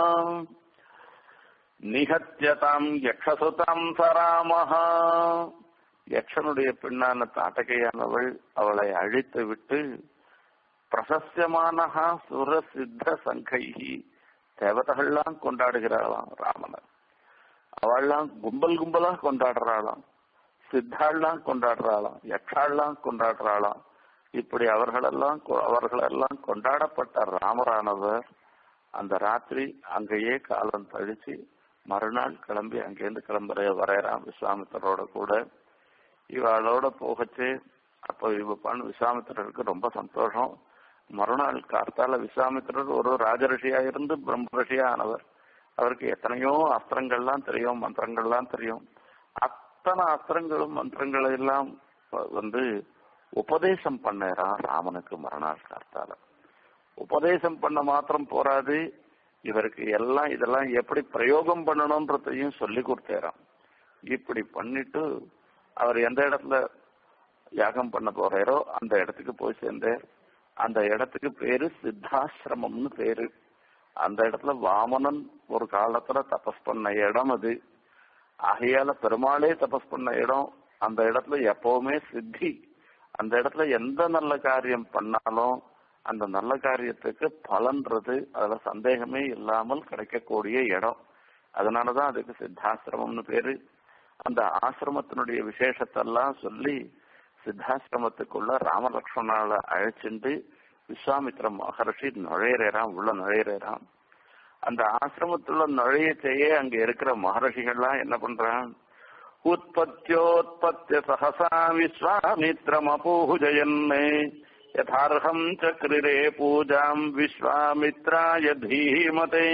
நிகத்தியதாம் யக்ஷசுதாம் சராமஹ யக்ஷனுடைய பெண்ணான தாட்டகையானவள் அவளை அழித்து விட்டு பிரசஸ்யமானஹா சுரசித்த சங்கைஹி தேவதைகள்லாம் கொண்டாடுகிறாளாம் ராமனை அவள்லாம் கும்பல் கும்பலா கொண்டாடுறாளாம் சித்தாள்லாம் கொண்டாடுறாளாம் யக்ஷாள்லாம் கொண்டாடுறாளாம் இப்படி அவர்களெல்லாம் அவர்களெல்லாம் கொண்டாடப்பட்ட ராமரானவர் அந்த ராத்திரி அங்கேயே காலம் கழிச்சு மறுநாள் கிளம்பி அங்கேருந்து கிளம்புற வரையறான் விஸ்வாமித்தரோட கூட இவளோட போகச்சு அப்போ இவ பண்ண விஸ்வாமித்திரருக்கு ரொம்ப சந்தோஷம் மறுநாள் கார்த்தால விஸ்வாமித்திரர் ஒரு ராஜரிஷியா இருந்து பிரம்ம ரிஷியா ஆனவர் அவருக்கு எத்தனையோ அஸ்திரங்கள்லாம் தெரியும் மந்திரங்கள்லாம் தெரியும் அத்தனை அஸ்திரங்களும் மந்திரங்களை எல்லாம் வந்து உபதேசம் பண்ணறான் ராமனுக்கு மறுநாள் கார்த்தால உபதேசம் பண்ண மாத்திரம் போராது இவருக்கு எல்லாம் இதெல்லாம் எப்படி பிரயோகம் பண்ணணும்ன்றதையும் சொல்லி கொடுத்தாராம் இப்படி பண்ணிட்டு அவர் எந்த இடத்துல யாகம் பண்ண போறாரோ அந்த இடத்துக்கு போய் சேர்ந்தார் அந்த இடத்துக்கு பேரு சித்தாசிரமம்னு பேரு அந்த இடத்துல வாமனன் ஒரு காலத்துல தபஸ் பண்ண இடம் அது ஆகையால பெருமாளே தபஸ் பண்ண இடம் அந்த இடத்துல எப்பவுமே சித்தி அந்த இடத்துல எந்த நல்ல காரியம் பண்ணாலும் அந்த நல்ல காரியத்துக்கு பலன்றது அதுல சந்தேகமே இல்லாமல் கிடைக்கக்கூடிய இடம் அதனாலதான் அதுக்கு சித்தாசிரமம்னு பேரு அந்த ஆசிரமத்தினுடைய விசேஷத்தெல்லாம் சொல்லி சித்தாசிரமத்துக்குள்ள ராமலக்ஷ்மணால அழைச்சிண்டு விஸ்வாமித்திர மகர்ஷி நுழையிறான் உள்ள நுழையிறான் அந்த ஆசிரமத்துள்ள நுழையச்சேயே அங்க இருக்கிற மகர்ஷிகள்லாம் என்ன பண்றான் உற்பத்தியோத்பத்திய சகசா விஸ்வாமித்ரமபூஜயன் யதார்ஹம் சக்ரிரே பூஜாம் விஸ்வாமித்ராய தீமதே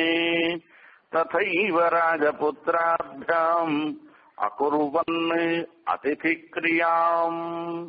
ததைவ ராஜபுத்திராபியாம் அகுர்வன் அதிதி கிரியாம்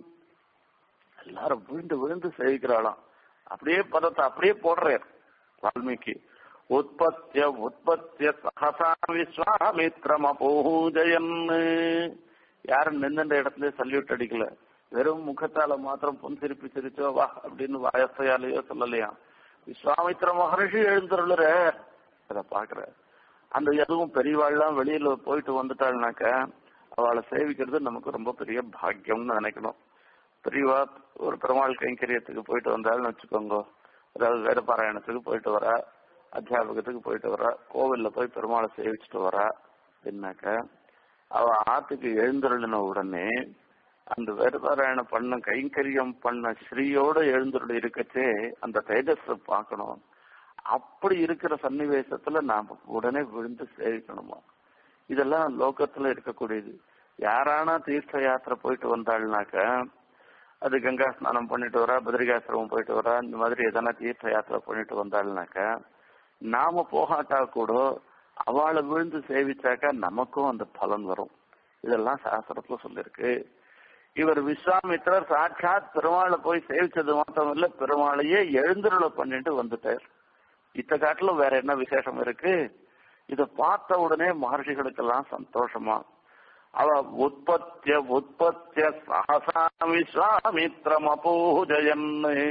எல்லாரும் விழுந்து விழுந்து சேவிக்கிறாளாம் அப்படியே பதத்தை அப்படியே போடுறார் வால்மீகி உற்பத்திய உற்பத்திய சகசா விஸ்வாமித்ரம் அபூஜயன் யாரும் நின்ற இடத்துல சல்யூட் அடிக்கல வெறும் முகத்தால மாத்திரம் பொன் சிரிப்பி சிரிச்சோ வா அப்படின்னு வாயசையாலேயோ சொல்லலையா விஸ்வாமித்திர மகர்ஷி எழுந்துருளுற அதை பாக்குற அந்த எதுவும் பெரியவாள்லாம் வெளியில போயிட்டு வந்துட்டாள்னாக்க அவளை சேவிக்கிறது நமக்கு ரொம்ப பெரிய பாக்கியம்னு நினைக்கணும் பெரியவா ஒரு பெருமாள் கைங்கரியத்துக்கு போயிட்டு வந்தாள்னு வச்சுக்கோங்க அதாவது வேத பாராயணத்துக்கு போயிட்டு வரா அத்தியாபகத்துக்கு போயிட்டு வரா கோவில்ல போய் பெருமாளை சேவிச்சுட்டு வரா அப்படின்னாக்க அவ ஆத்துக்கு எழுந்தருளின உடனே அந்த வேத பாராயணம் பண்ண கைங்கரியம் பண்ண ஸ்ரீயோட எழுந்தருள் இருக்கச்சே அந்த தேஜஸ் பார்க்கணும் அப்படி இருக்கிற சன்னிவேசத்துல நாம உடனே விழுந்து சேவிக்கணுமா இதெல்லாம் லோகத்துல இருக்கக்கூடியது யாரானா தீர்த்த யாத்திரை போயிட்டு வந்தாள்னாக்க அது கங்கா ஸ்நானம் பண்ணிட்டு வரா பத்ரிகாசிரமம் போயிட்டு வரா இந்த மாதிரி எதனா தீர்த்த யாத்திரை பண்ணிட்டு வந்தாள்னாக்க நாம போகாட்டா கூட அவளை விழுந்து சேவிச்சாக்கா நமக்கும் அந்த பலன் வரும் இதெல்லாம் சாஸ்திரத்துல சொல்லிருக்கு இவர் விஸ்வாமித்திரர் சாட்சாத் பெருமாளை போய் சேவிச்சது மாத்திரம் இல்ல பெருமாளையே எழுந்துருள பண்ணிட்டு வந்துட்டார் இத்த காட்டுல வேற என்ன விசேஷம் இருக்கு இத பார்த்த உடனே மகர்ஷிகளுக்கெல்லாம் சந்தோஷமா அவ உற்பத்திய உற்பத்திய சகசா விஸ்வாமித்திரம் அபூஜயன்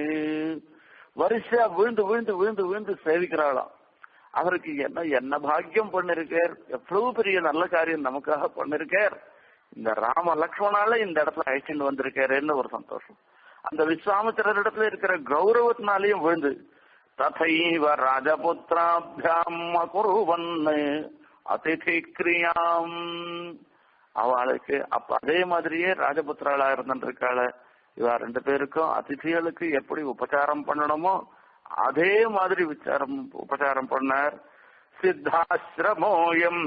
வரிசையா விழுந்து விழுந்து விழுந்து விழுந்து சேவிக்கிறாளாம் அவருக்கு என்ன என்ன பாக்கியம் பண்ணிருக்கார் எவ்வளவு பெரிய நல்ல காரியம் நமக்காக பண்ணிருக்கார் இந்த ராம லக்ஷ்மணால இந்த இடத்துல அழைச்சிட்டு வந்திருக்காருன்னு ஒரு சந்தோஷம் அந்த விஸ்வாமித்திரர் இடத்துல இருக்கிற கௌரவத்தினாலையும் விழுந்து ததைவ ராஜபுத்திராபியாம் அகுருவன் அதிதி கிரியாம் அவளுக்கு அப்ப அதே மாதிரியே ராஜபுத்திராளா இருந்திருக்காள இவா ரெண்டு பேருக்கும் அதிதிகளுக்கு எப்படி உபச்சாரம் பண்ணணுமோ அதே மாதிரி விசாரம் உபச்சாரம் பண்ணார் சித்தாசிரமோயம்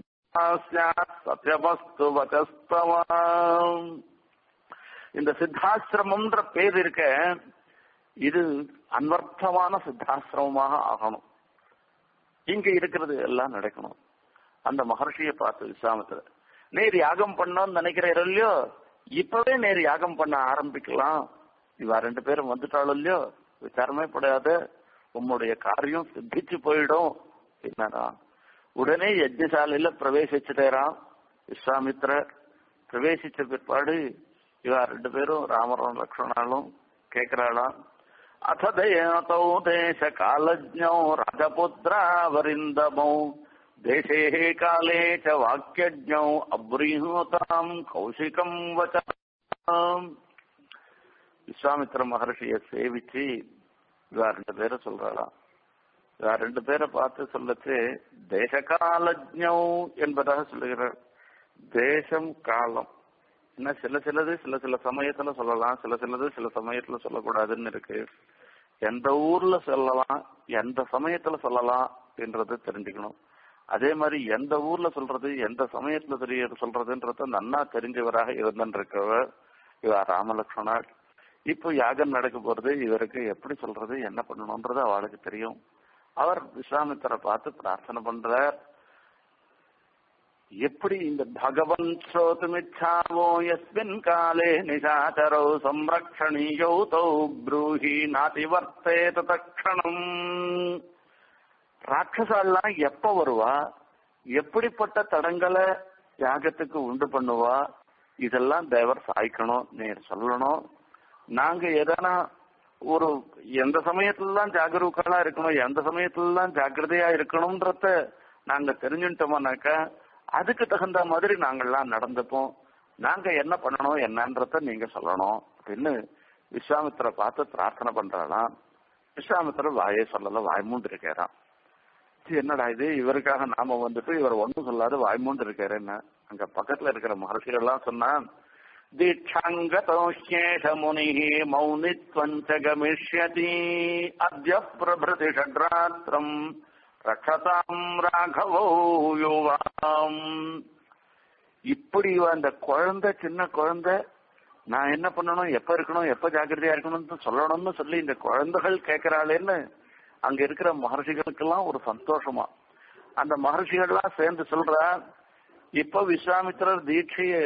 சத்யவஸ்து வச்சஸ்தவாம் இந்த சித்தாசிரமம்ன்ற பேர் இருக்க இது அன்வர்த்தமான சித்தாசிரமமாக ஆகணும் இங்க இருக்கிறது எல்லாம் நடக்கணும் அந்த மகர்ஷியை பார்த்து விசாமத்துல நேர் யாகம் பண்ணோம்னு நினைக்கிறேன் இல்லையோ இப்பவே நேர் யாகம் பண்ண ஆரம்பிக்கலாம் இவா ரெண்டு பேரும் வந்துட்டாலும் இல்லையோ விசாரமே படாது உம்முடைய காரியம் சித்திச்சு போயிடும் என்னடா உடனே யஜ்ஞசாலையில பிரவேசிச்சுட்டேராம் விஸ்வாமித்திரர் பிரவேசிச்ச பிற்பாடு இவா ரெண்டு பேரும் ராமரும் லக்ஷ்மணாலும் கேக்குறாளாம் அத தயதௌ தேச காலஜ்ஞோ ராஜபுத்திராவரிந்தமோ தேசே காலே ச வாக்கியஜ்ஞோ அப்ரீஹூதாம் கௌசிகம் வச்சாம் விஸ்வாமித்திர மகர்ஷியை சேவிச்சு இவா ரெண்டு பேரை சொல்றாளாம் இவா ரெண்டு பேரை பார்த்து சொல்லச்சு தேசகாலஜ்ஞோ என்பதாக சொல்லுகிறார் தேசம் காலம் என்ன சில சிலது சில சில சமயத்துல சொல்லலாம் சில சிலது சில சமயத்துல சொல்லக்கூடாதுன்னு இருக்கு எந்த ஊர்ல சொல்லலாம் எந்த சமயத்துல சொல்லலாம் என்றது தெரிஞ்சுக்கணும் அதே மாதிரி எந்த ஊர்ல சொல்றது எந்த சமயத்துல தெரிய சொல்றதுன்றத நன்னா தெரிஞ்சவராக இருந்திருக்கவர் இவ ராமலட்சுமணர் இப்போ யாகம் நடக்க போறது இவருக்கு எப்படி சொல்றது என்ன பண்ணணும்ன்றது அவளுக்கு தெரியும் அவர் விஸ்வாமித்தரை பார்த்து பிரார்த்தனை பண்றார் எப்படி இந்த பகவன் ஸ்ரோதுமிச்சாவோ எஸ்மின் காலே நிசாச்சரோ சம்ரக்ஷணீயோ தௌ ப்ரூஹி நாதிவர்த்தேத தக்ஷணம் ராட்சசாலாம் எப்ப வருவா எப்படிப்பட்ட தடங்களை யாகத்துக்கு உண்டு பண்ணுவா இதெல்லாம் தேவர் சாய்க்கணும் நீர் சொல்லணும் நாங்க எதனா ஒரு எந்த சமயத்துல தான் ஜாகரூக்கலா இருக்கணும் எந்த சமயத்துல தான் ஜாக்கிரதையா இருக்கணும்ன்றத நாங்க தெரிஞ்சுட்டோம்னாக்கா அதுக்கு தகுந்த மாதிரி நாங்கள்லாம் நடந்துப்போம் நாங்க என்ன பண்ணணும் என்னன்றத நீங்க சொல்லணும் அப்படின்னு விஸ்வாமித்திர பார்த்து பிரார்த்தனை பண்றாளாம் விஸ்வாமித்திரர் வாயே சொல்லல வாய்மூண்டு இருக்காராம் சரி, என்னடா இது இவருக்காக நாம வந்துட்டு இவர் ஒண்ணும் சொல்லாத வாய்மூண்டு இருக்காருன்னு அங்க பக்கத்துல இருக்கிற மகர்ஷிகள் எல்லாம் சொன்னா दीक्षाङ्गतोह्येष मुनिः मौनित्वञ्च गमिष्यति अद्य प्रभृति षड्रात्रम् ரட்சதாம் ராகவோ யுவாம் இப்படி அந்த குழந்தை சின்ன குழந்தை நான் என்ன பண்ணணும் எப்ப இருக்கணும் எப்ப ஜாக்கிரதையா இருக்கணும்னு சொல்லணும்னு சொல்லி இந்த குழந்தைகள் கேட்கிறாளேன்னு அங்க இருக்கிற மகர்ஷிகளுக்கெல்லாம் ஒரு சந்தோஷமா அந்த மகர்ஷிகள்லாம் சேர்ந்து சொல்றா இப்ப விஸ்வாமித்திரர் தீட்சையை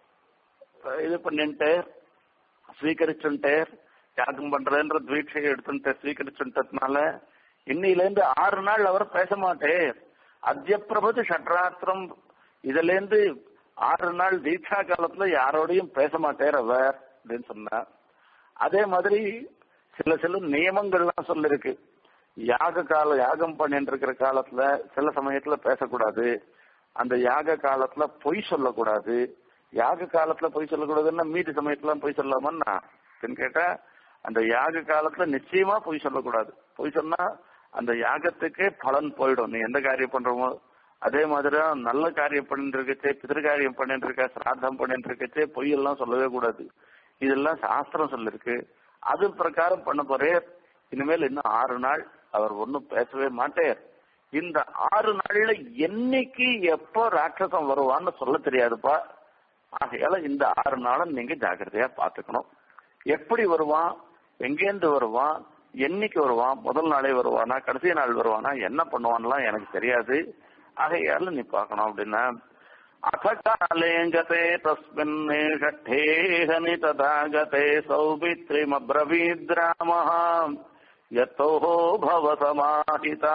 இது பண்ணிட்டு ஸ்வீகரிச்சுட்டு யாகம் பண்றேன்ற தீட்சையை எடுத்துட்டு ஸ்வீகரிச்சுட்டதுனால இன்னையில இருந்து ஆறு நாள் அவர் பேச மாட்டேர் அத்திய பிரபது ஷட்ராத்திரம் இதுல இருந்து ஆறு நாள் தீட்சா காலத்துல யாரோடையும் பேச மாட்டேர் அவர் அப்படின்னு சொன்னார் அதே மாதிரி சில சில நியமங்கள்லாம் சொல்லிருக்கு யாக கால யாகம் பண்ணிட்டு இருக்கிற காலத்துல சில சமயத்துல பேசக்கூடாது அந்த யாக காலத்துல பொய் சொல்லக்கூடாது யாக காலத்துல பொய் சொல்லக்கூடாதுன்னா மீதி சமயத்துல பொய் சொல்லாமன்னா கேட்டா அந்த யாக காலத்துல நிச்சயமா பொய் சொல்லக்கூடாது பொய் சொன்னா அந்த யாகத்துக்கே பலன் போயிடும் நீ எந்த காரியம் பண்றோமோ அதே மாதிரி நல்ல காரியம் பண்ணிட்டு இருக்கச்சே பிதிர்காரியம் பண்ணிட்டு இருக்க சிராத்தம் பண்ணிட்டு இருக்கச்சே பொய் எல்லாம் சொல்லவே கூடாது இதெல்லாம் சாஸ்திரம் சொல்லிருக்கு அது பிரகாரம் பண்ண போறே இனிமேல் இன்னும் ஆறு நாள் அவர் ஒன்னும் பேசவே மாட்டேர் இந்த ஆறு நாள்ல என்னைக்கு எப்போ ராட்சசம் வருவான்னு சொல்ல தெரியாதுப்பா ஆகையால இந்த ஆறு நாளும் நீங்க ஜாக்கிரதையா பாத்துக்கணும் எப்படி வருவான் எங்கேருந்து வருவான் என்னைக்கு வருவான் முதல் நாளே வருவானா கடைசி நாள் வருவானா என்ன பண்ணுவான்லாம் எனக்கு தெரியாது ஆகையால நீ பார்க்கணும் அப்படின்னா அத காலேங்கதே தஸ்மின் ஷட்டேஹனி ததா கதே சௌபித்ரிமப்ரவீத்ராமः யத்தோ பவ சமாஹிதா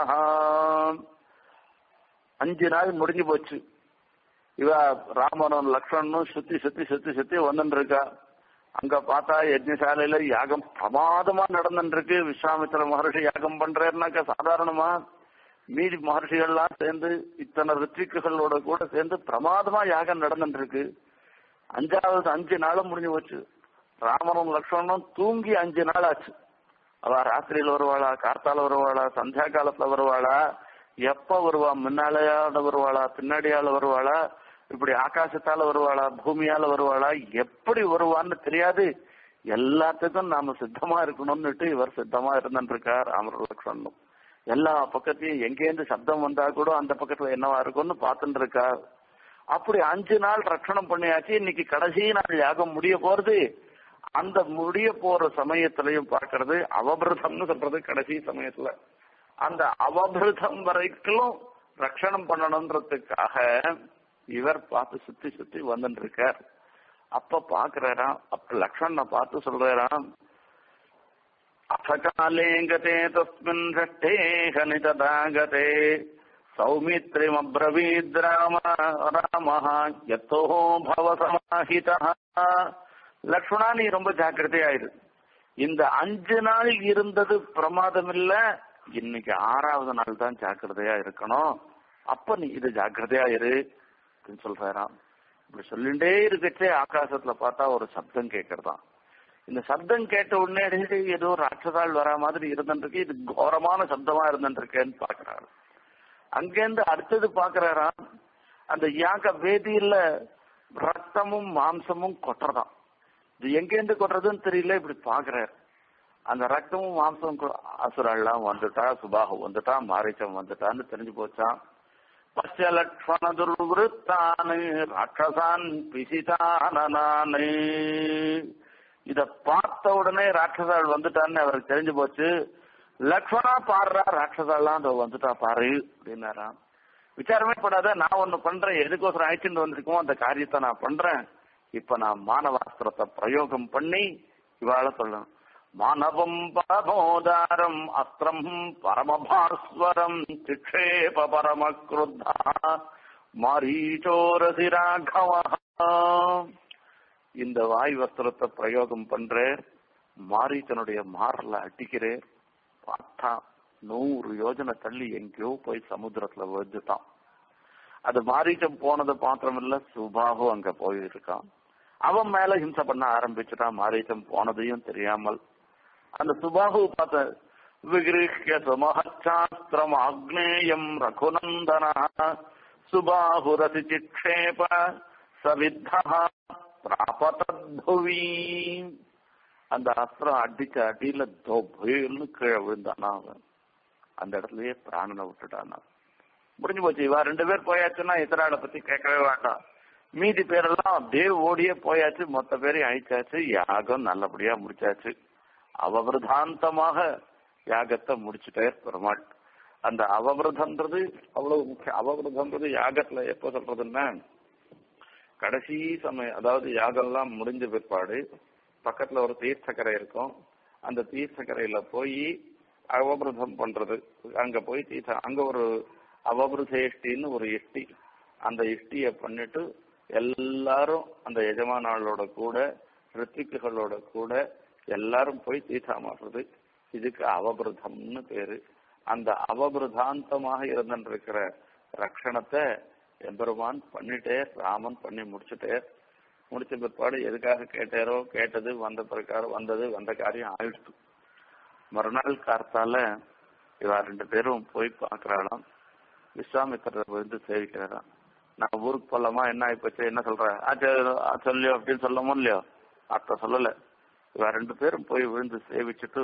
அஞ்சு நாள் முடிஞ்சு போச்சு இவ ராமனும் லக்ஷ்மணனும் சுத்தி சுத்தி சுத்தி சுத்தி வந்துட்டு இருக்கா அங்க பார்த்தா யஜ்னசாலையில யாகம் பிரமாதமா நடந்துட்டு இருக்கு விஸ்வாமித்திர மகர்ஷி யாகம் பண்றேன்னாக்க சாதாரணமா மீதி மகர்ஷிகள்லாம் சேர்ந்து இத்தனை ரித்விக்குகளோட கூட சேர்ந்து பிரமாதமா யாகம் நடந்துட்டு இருக்கு அஞ்சாவது அஞ்சு நாளும் முடிஞ்சு போச்சு ராமனும் லக்ஷ்மணனும் தூங்கி அஞ்சு நாள் ஆச்சு அவ ராத்திரியில வருவாளா கார்த்தால வருவாளா சந்தியா காலத்துல வருவாளா எப்ப வருவா முன்னாலையால வருவாளா பின்னாடியால வருவாளா இப்படி ஆகாசத்தால வருவாளா பூமியால வருவாளா எப்படி வருவான்னு தெரியாது எல்லாத்துக்கும் நாம சித்தமா இருக்கணும்னுட்டு இவர் சித்தமா இருந்துட்டு இருக்கார் ராமர் லக்ஷ்மணும் எல்லா பக்கத்தையும் எங்கேருந்து சப்தம் வந்தா கூட அந்த பக்கத்துல என்னவா இருக்கும்னு பார்த்துட்டு இருக்கார் அப்படி அஞ்சு நாள் ரட்சணம் பண்ணியாச்சு இன்னைக்கு கடைசி நாள் யாகம் முடிய போறது அந்த முடிய போற சமயத்திலையும் பார்க்கறது அவபிரதம்னு சொல்றது கடைசி சமயத்துல அந்த அவபிரதம் வரைக்கும் ரட்சணம் பண்ணணுன்றதுக்காக இவர் பார்த்து சுத்தி சுத்தி வந்துட்டு இருக்கார் அப்ப பாக்குறாராம் அப்ப லக்ஷ்மணனை பார்த்து சொல்றாராம் அசகாலேங்கதே தஸ்மின் ஷட்டே ஹனிததாகதே சௌமித்ரிமப்ரவீத் ராம ராமஹ யத்தோ பவ சமாஹிதா லக்ஷ்மணா நீ ரொம்ப ஜாக்கிரதையாயிரு இந்த அஞ்சு நாள் இருந்தது பிரமாதம் இல்ல இன்னைக்கு ஆறாவது நாள் தான் ஜாக்கிரதையா இருக்கணும் அப்ப நீ இது ஜாக்கிரதையா இரு அப்படின்னு சொல்றாராம் இப்படி சொல்லிட்டே இருக்கச்சே ஆகாசத்துல பார்த்தா ஒரு சப்தம் கேட்கறதாம் இந்த சப்தம் கேட்ட உடனே அடே, ஏதோ ராட்சசால் வரா மாதிரி இருந்துருக்கு இது கோரமான சப்தமா இருந்துருக்கேன்னு பாக்குறாரு அங்கேருந்து அடுத்தது பாக்குறாராம் அந்த யாக வேதியில ரத்தமும் மாம்சமும் கொட்டுறதாம் இது எங்கேருந்து கொட்டுறதுன்னு தெரியல இப்படி பாக்குறாரு அந்த ரத்தமும் மாம்சமும் கொ- அசுரெல்லாம் வந்துட்டா சுபாகு வந்துட்டா மாரிச்சம் வந்துட்டான்னு தெரிஞ்சு போச்சான் பச்ச லக்ஷ்மண துர்வருத்தானு ராட்சசான் பிசிதானு இத பார்த்த உடனே ராட்சசாள் வந்துட்டான்னு அவருக்கு தெரிஞ்சு போச்சு லக்ஷ்மணா பாடுறா ராட்சசாலாம் அதோ வந்துட்டா பாரு அப்படின்னாராம் விசாரமே படாத நான் ஒண்ணு பண்றேன் எதுக்கோசரம் அழைச்சிட்டு வந்திருக்கோம் அந்த காரியத்தை நான் பண்றேன் இப்ப நான் மானவாஸ்திரத்தை பிரயோகம் பண்ணி இவாள சொல்லணும் மானவம் பரமோதாரம் அஸ்திரம் பரமபாஸ்வரம் சிக்ஷேப பரமக்ருத்தா மாரீச்சோரசி ராഘவா இந்த வாய் வஸ்திரத்தை பிரயோகம் பண்றேன் மாரீச்சனுடைய மாறல அடிக்கிறேன் பார்த்தா நூறு யோஜனை தள்ளி எங்கேயோ போய் சமுத்திரத்துல விழுந்துட்டான் அது மாரீச்சம் போனது மாத்திரம் இல்ல சுபாகு அங்க போயிருக்கான் அவன் மேல ஹிம்சை பண்ண ஆரம்பிச்சுட்டான் மாரீச்சம் போனதையும் தெரியாமல் அந்த சுபாகு பார்த்த விகிருஹ்ய சுமஹாஸ்திரம் ஆக்னேயம் ரகுநந்தன சுபாகுரசி சிக்ஷேப சவித்தா பிராபதத்புவி அந்த அஸ்திரம் அடிச்ச அடியில தொபைன்னு கீழே விழுந்தானா அவன் அந்த இடத்துலயே பிராணனை விட்டுட்டானா முடிஞ்சு போச்சு இவா ரெண்டு பேர் போயாச்சுன்னா இத்தனாட பத்தி கேட்கவே வேண்டாம் மீதி பேரெல்லாம் அப்படியே ஓடியே போயாச்சு மொத்த பேரையும் அழிச்சாச்சு யாகம் நல்லபடியா முடிச்சாச்சு அவபிரதாந்தமாக யாகத்தை முடிச்சுட்டே பெருமாள் அந்த அவபிரதம்ன்றது அவ்வளவு முக்கியம் அவபிரதம்ன்றது யாகத்துல எப்ப சொல்றதுன்னா கடைசி சமயம் அதாவது யாகம்லாம் முடிஞ்ச பிற்பாடு பக்கத்துல ஒரு தீர்த்தக்கரை இருக்கும் அந்த தீர்த்தக்கரையில போய் அவபிரதம் பண்றது அங்க போய் தீர்த்த அங்க ஒரு அவபிரதேஷ்டின்னு ஒரு இஷ்டி அந்த இஷ்டிய பண்ணிட்டு எல்லாரும் அந்த எஜமானாளோட கூட ரித்திக்குகளோட கூட எல்லாரும் போய் தீர்த்தாமாடுறது இதுக்கு அவபிரதம்னு பேரு அந்த அவபிரதாந்தமாக இருந்திருக்கிற ரக்ஷணத்தை எம்பெருமான் பண்ணிட்டே ராமன் பண்ணி முடிச்சுட்டே முடிச்ச பிற்பாடு எதுக்காக கேட்டாரோ கேட்டது வந்த பிரகாரம் வந்தது வந்த காரியம் ஆயிடுச்சு மறுநாள் கார்த்தால இவா ரெண்டு பேரும் போய் பாக்குறாளாம் விஸ்வாமித்திரர் வந்து சேவிக்கிறாராம் நான் ஊருக்கு போலாமா என்ன ஆயிப்போச்சு என்ன சொல்ற ஆ சொல்லியோ அப்படின்னு சொல்லமோ இல்லையோ அத்த சொல்லல இவ ரெண்டு பேரும் போய் விழுந்து சேவிச்சுட்டு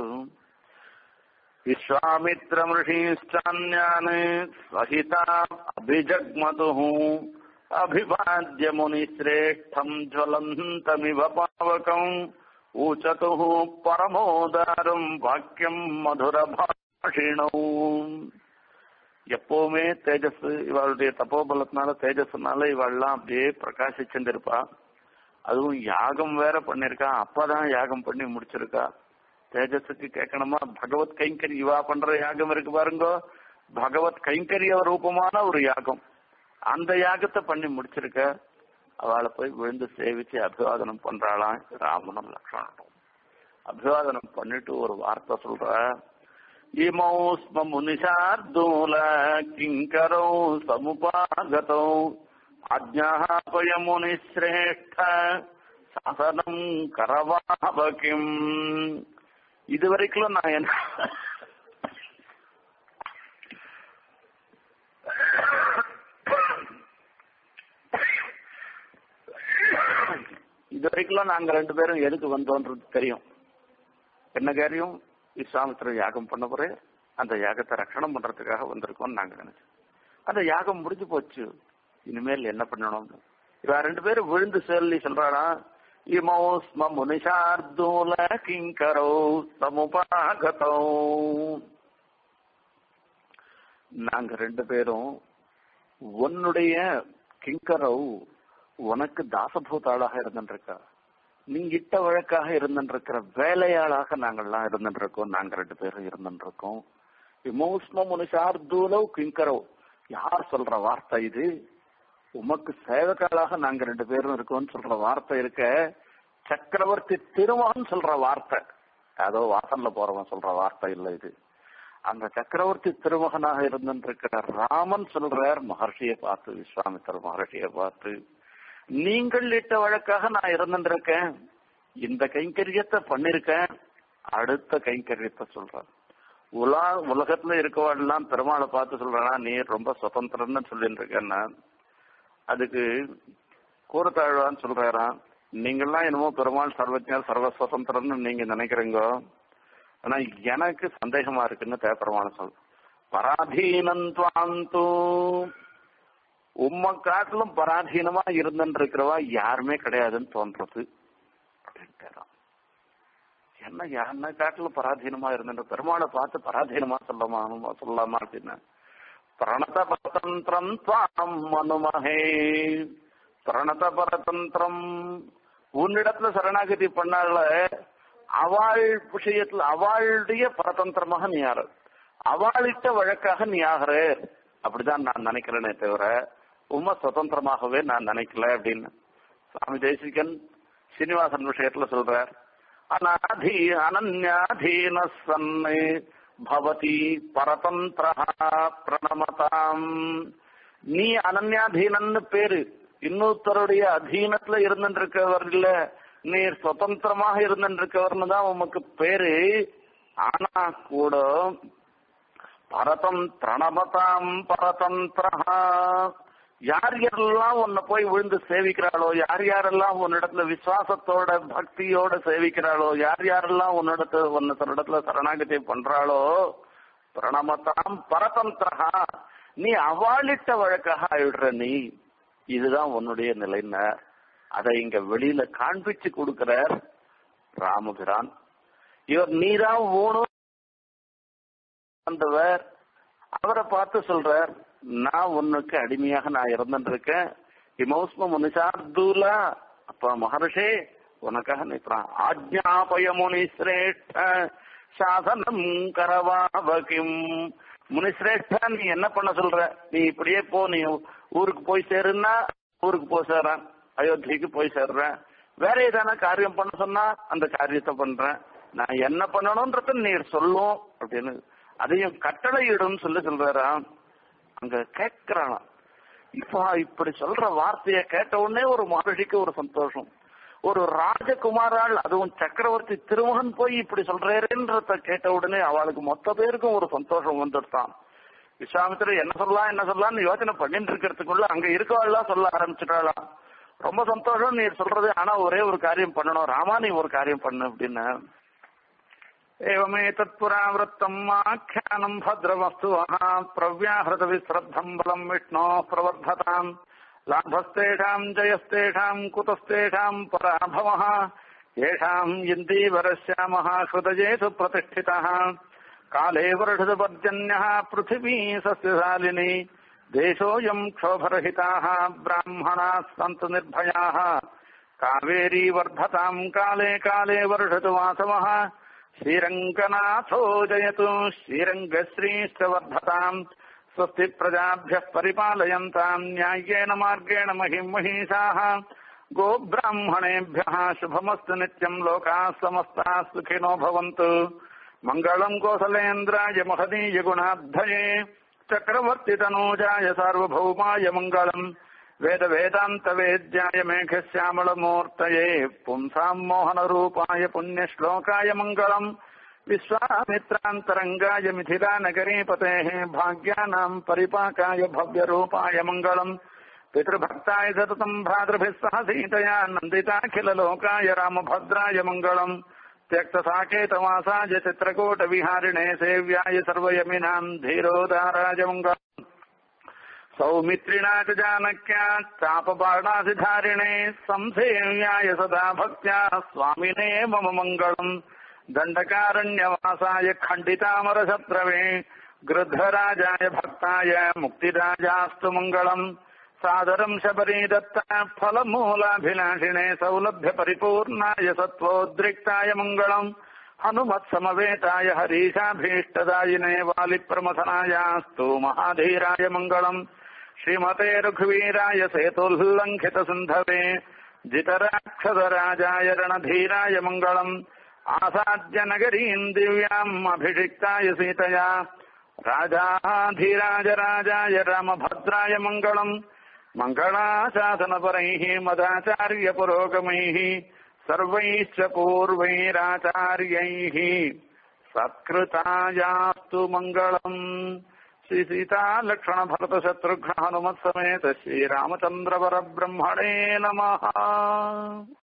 விஸ்வாமித்ரமிருஷீஷ்டான்யான் சகிதா அபிஜக்மது அபிவாद्य முனிஸ்ரேஷ்டம் ஜ்வலந்தமிவ பாவகம் ஊச்சது பரமோதாரம் வாக்கியம் மதுர பாஷிணௌ எப்பவுமே தேஜஸ் இவளுடைய தப்போபலத்தினால தேஜஸ்னால இவள்லாம் அப்படியே பிரகாசிச்சுருப்பா அதுவும் யாகம் வேற பண்ணிருக்கா அப்பதான் யாகம் பண்ணி முடிச்சிருக்கா தேஜஸுக்கு கேட்கணுமா பகவத் கைங்கரி இவா பண்ற யாகம் இருக்கு பாருங்க பகவத் கைங்கரிய ரூபமான ஒரு யாகம் அந்த யாகத்தை பண்ணி முடிச்சிருக்க அவளை போய் விழுந்து சேவிச்சு அபிவாதனம் பண்றாளாம் ராமனும் லக்ஷ்மணனும் அபிவாதனம் பண்ணிட்டு ஒரு வார்த்தை சொல்ற இமௌ ஸ்ம முனிஷார்தூல கிங்கரோ சமுபாகதோ அஜ்ஞாபய முனிஸ்ரேஷ்ட சாசனம் கரவாபகிம் இது வரைக்கும் நான் என்ன இது வரைக்கும் நாங்க ரெண்டு பேரும் எதுக்கு வந்தோன்றது தெரியும் என்ன காரியம் விஸ்வாமித்திரர் யாகம் பண்ண போறேன் அந்த யாகத்தை ரட்சணம் பண்றதுக்காக வந்திருக்கோம் நாங்க நினைச்சோம் அந்த யாகம் முடிஞ்சு போச்சு இனிமேல் என்ன பண்ணணும் இவ ரெண்டு பேரும் விழுந்து சொல்லி சொல்றானா இமோ ஸ்ம முனிஷார்தூல கிங்கரோ சமுபாகதோ நாங்க ரெண்டு பேரும் உன்னுடைய கிங்கரவு உனக்கு தாசபூதாளாக இருந்துருக்கா நீ இட்ட வழக்காக இருந்துருக்கிற வேலையாளாக நாங்கள்லாம் இருந்துருக்கோம் நாங்க ரெண்டு பேரும் இருந்துருக்கோம் விமோஸ்ம முனிஷார்தூலவ் கிங்கரவ் யார் சொல்ற வார்த்தை இது உமக்கு சேவக்காளாக நாங்க ரெண்டு பேரும் இருக்கோம்னு சொல்ற வார்த்தை இருக்க சக்கரவர்த்தி திருமகன் சொல்ற வார்த்தை ஏதோ வாசல்ல போறவன் சொல்ற வார்த்தை இல்ல இது அந்த சக்கரவர்த்தி திருமகனாக இருந்திருக்கிற ராமன் சொல்றார் மகர்ஷியை பார்த்து விஸ்வாமித்தர் மகர்ஷியை பார்த்து நீங்கள் இட்ட வழக்காக நான் இருந்திருக்கேன் இந்த கைங்கரியத்தை பண்ணிருக்கேன் அடுத்த கைங்கரியத்தை சொல்றேன் உலா உலகத்துல இருக்கவாடெல்லாம் பெருமாளை பார்த்து சொல்றேன்னா நீ ரொம்ப சுதந்திரம்னு சொல்லிட்டு இருக்கேன்னா அதுக்கு கூறத்தாழ்வான்னு சொல்றாராம் நீங்கெல்லாம் என்னமோ பெருமாள் சர்வஜர் சர்வ சுதந்திரம்னு நீங்க நினைக்கிறீங்க ஆனா எனக்கு சந்தேகமா இருக்குன்னு தேப்பரமான சொல் பராதீனந்த்வாந்து உம்ம காட்டிலும் பராதீனமா இருந்துருக்கிறவா யாருமே கிடையாதுன்னு தோன்றது அப்படின்ட்டாராம் என்ன என்ன காட்டிலும் பராதீனமா இருந்துட்டு பெருமாளை பார்த்து பராதீனமா சொல்லலாமா சொல்லலாமா அப்படின்னா பிரணத பரதந்திரம் துவாம் மனுமகே பிரணத பரதந்திரம் உன்னிடத்துல சரணாகதி பண்ணால அவள் விஷயத்துல அவளுடைய பரதந்திரமாக நீ யாரு அவளிட்ட வழக்காக நீ ஆகிற அப்படிதான் நான் நினைக்கிறேனே தவிர உண்மை சுதந்திரமாகவே நான் நினைக்கல அப்படின்னு சுவாமி தேசிகன் சீனிவாசன் விஷயத்துல சொல்றார் அநாதி அனன்யாதீன சன்னு பவதி பரதந்திர பிரணமதாம் நீ அனன்யாதீனன்னு பேரு இன்னொருத்தருடைய அதீனத்துல இருந்துருக்கவர் இல்ல நீர் சுதந்திரமாக இருந்துருக்கவர்னு தான் உமக்கு பேரு ஆனா கூட பரதம் பிரணபதாம் பரதந்திரஹா யார் யாரெல்லாம் உன்னை போய் விழுந்து சேவிக்கிறாளோ யார் யாரெல்லாம் உன்னிடத்துல விசுவாசத்தோட பக்தியோட சேவிக்கிறாளோ யார் யாரெல்லாம் உன்னிடத்துல உன்னத்தினிடத்துல சரணாகதி பண்றாளோ பிரணமதாம் பரதந்திரஹா நீ அவாளிட்ட வழக்காக ஆயிடுற நீ இதுதான் உன்னுடைய நிலைனர் அதை இங்க வெளியில காண்பிச்சு கொடுக்கிறார் ராமபிரான் இவர் நீதான் ஓணும் வந்தவர் அவரை பார்த்து சொல்றார் நான் உன்னுக்கு அடிமையாக நான் இருந்துருக்கேன் இமௌஸ்ம முனிஷார்தூலா அப்ப மகர்ஷே உனக்காக நிற்கிறான் ஆஜ்ஞாபய முனி சிரேஷ்ட சாசனம் கரவாவகிம் முனிசிரேஷ்டா நீ என்ன பண்ண சொல்ற நீ இப்படியே போ நீ ஊருக்கு போய் சேருன்னா ஊருக்கு போய் சேர்றேன் அயோத்திக்கு போய் சேர்றேன் வேற ஏதான காரியம் பண்ண சொன்னா அந்த காரியத்தை பண்றேன் நான் என்ன பண்ணணும்ன்றத நீர் சொல்லும் அப்படின்னு அதையும் கட்டளையிடும் சொல்லி சொல்றாராம் அங்க கேட்கிறானா இப்போ இப்படி சொல்ற வார்த்தைய கேட்ட உடனே ஒரு மகர்ஷிக்கு ஒரு சந்தோஷம் ஒரு ராஜகுமாரால் அதுவும் சக்கரவர்த்தி திருமகன் போய் இப்படி சொல்றேன்றத கேட்ட உடனே அவளுக்கு மொத்த பேருக்கும் ஒரு சந்தோஷம் வந்துடுதான் விஸ்வாமித்திரர் என்ன சொல்லலாம் என்ன சொல்லலாம்னு யோசனை பண்ணிட்டு இருக்கிறதுக்குள்ள அங்க இருக்கவாள்லாம் சொல்ல ஆரம்பிச்சுட்டாளாம் ரொம்ப சந்தோஷம் நீ சொல்றது ஆனா ஒரே ஒரு காரியம் பண்ணணும் ராமா நீ ஒரு காரியம் பண்ணு அப்படின்னு एवमेतत्पुरावृत्तम् आख्यानम् भद्रवस्तुवः प्रव्याहृतविश्रद्धम् बलम् विष्णो प्रवर्धताम् लाभस्तेषाम् जयस्तेषाम् कुतस्तेषाम् पराभवः येषाम् इन्दीवरश्यामः हृदयेषु प्रतिष्ठितः काले वर्षदपर्जन्यः पृथिवी सस्यशालिनी देशोऽयम् क्षोभरहिताः ब्राह्मणाः सन्तु निर्भयाः कावेरी वर्धताम् काले काले वर्षतु वासवः श्रीरङ्गनाथो जयतु श्रीरङ्गश्रीश्च वर्धताम् स्वस्ति प्रजाभ्यः परिपालयन्ताम् न्याय्येन मार्गेण महिम् महिषाः गोब्राह्मणेभ्यः शुभमस्तु नित्यम् लोकाः समस्ताः सुखिनो भवन्तु मङ्गलम् कोसलेन्द्राय महदीय गुणाद्धये चक्रवर्तितनूजाय सार्वभौमाय मङ्गलम् वेद वेदान्त वेद्याय मेघश्यामलमूर्तये पुंसाम् मोहनरूपाय पुण्यश्लोकाय मङ्गलम् विश्वामित्रान्तरङ्गाय मिथिलानगरीपतेः भाग्यानाम् परिपाकाय भव्यरूपाय मङ्गलम् पितृभक्ताय सततम् भ्रातृभिः सह सीतया नन्दिताखिललोकाय रामभद्राय मङ्गलम् त्यक्तसाकेतवासाय चित्रकूटविहारिणे सेव्याय सर्वयमिनाम् धीरोदाराय मङ्गलम् सौमित्रिणा च जानक्या चापबाणाधिधारिणे संसेव्याय सदा भक्त्या स्वामिने मम मङ्गलम् दण्डकारण्यवासाय खण्डितामरशत्रवे गृद्धराजाय भक्ताय मुक्तिराजास्तु मङ्गलम् सादरम् शबरी दत्ता फलमूलाभिलाषिणे सौलभ्य परिपूर्णाय सत्त्वोद्रिक्ताय मङ्गलम् हनुमत्समवेताय हरीशाभीष्टदायिने वालिप्रमथनायास्तु महाधीराय मङ्गलम् श्रीमते रघुवीराय सेतुल्लङ्घितसिन्धवे जितराक्षसराजाय रणधीराय मङ्गलम् आसाद्य नगरीम् दिव्याम् अभिषिक्ताय सीतया राजाधीराजराजाय रामभद्राय मङ्गलम् मङ्गलाशासनपरैः मदाचार्यपुरोगमैः सर्वैश्च पूर्वैराचार्यैः सत्कृतायास्तु मङ्गलम् श्रीसीतालक्ष्मणभरतशत्रुघ्न हनुमत्समेत श्रीरामचन्द्रवरब्रह्मणे नमः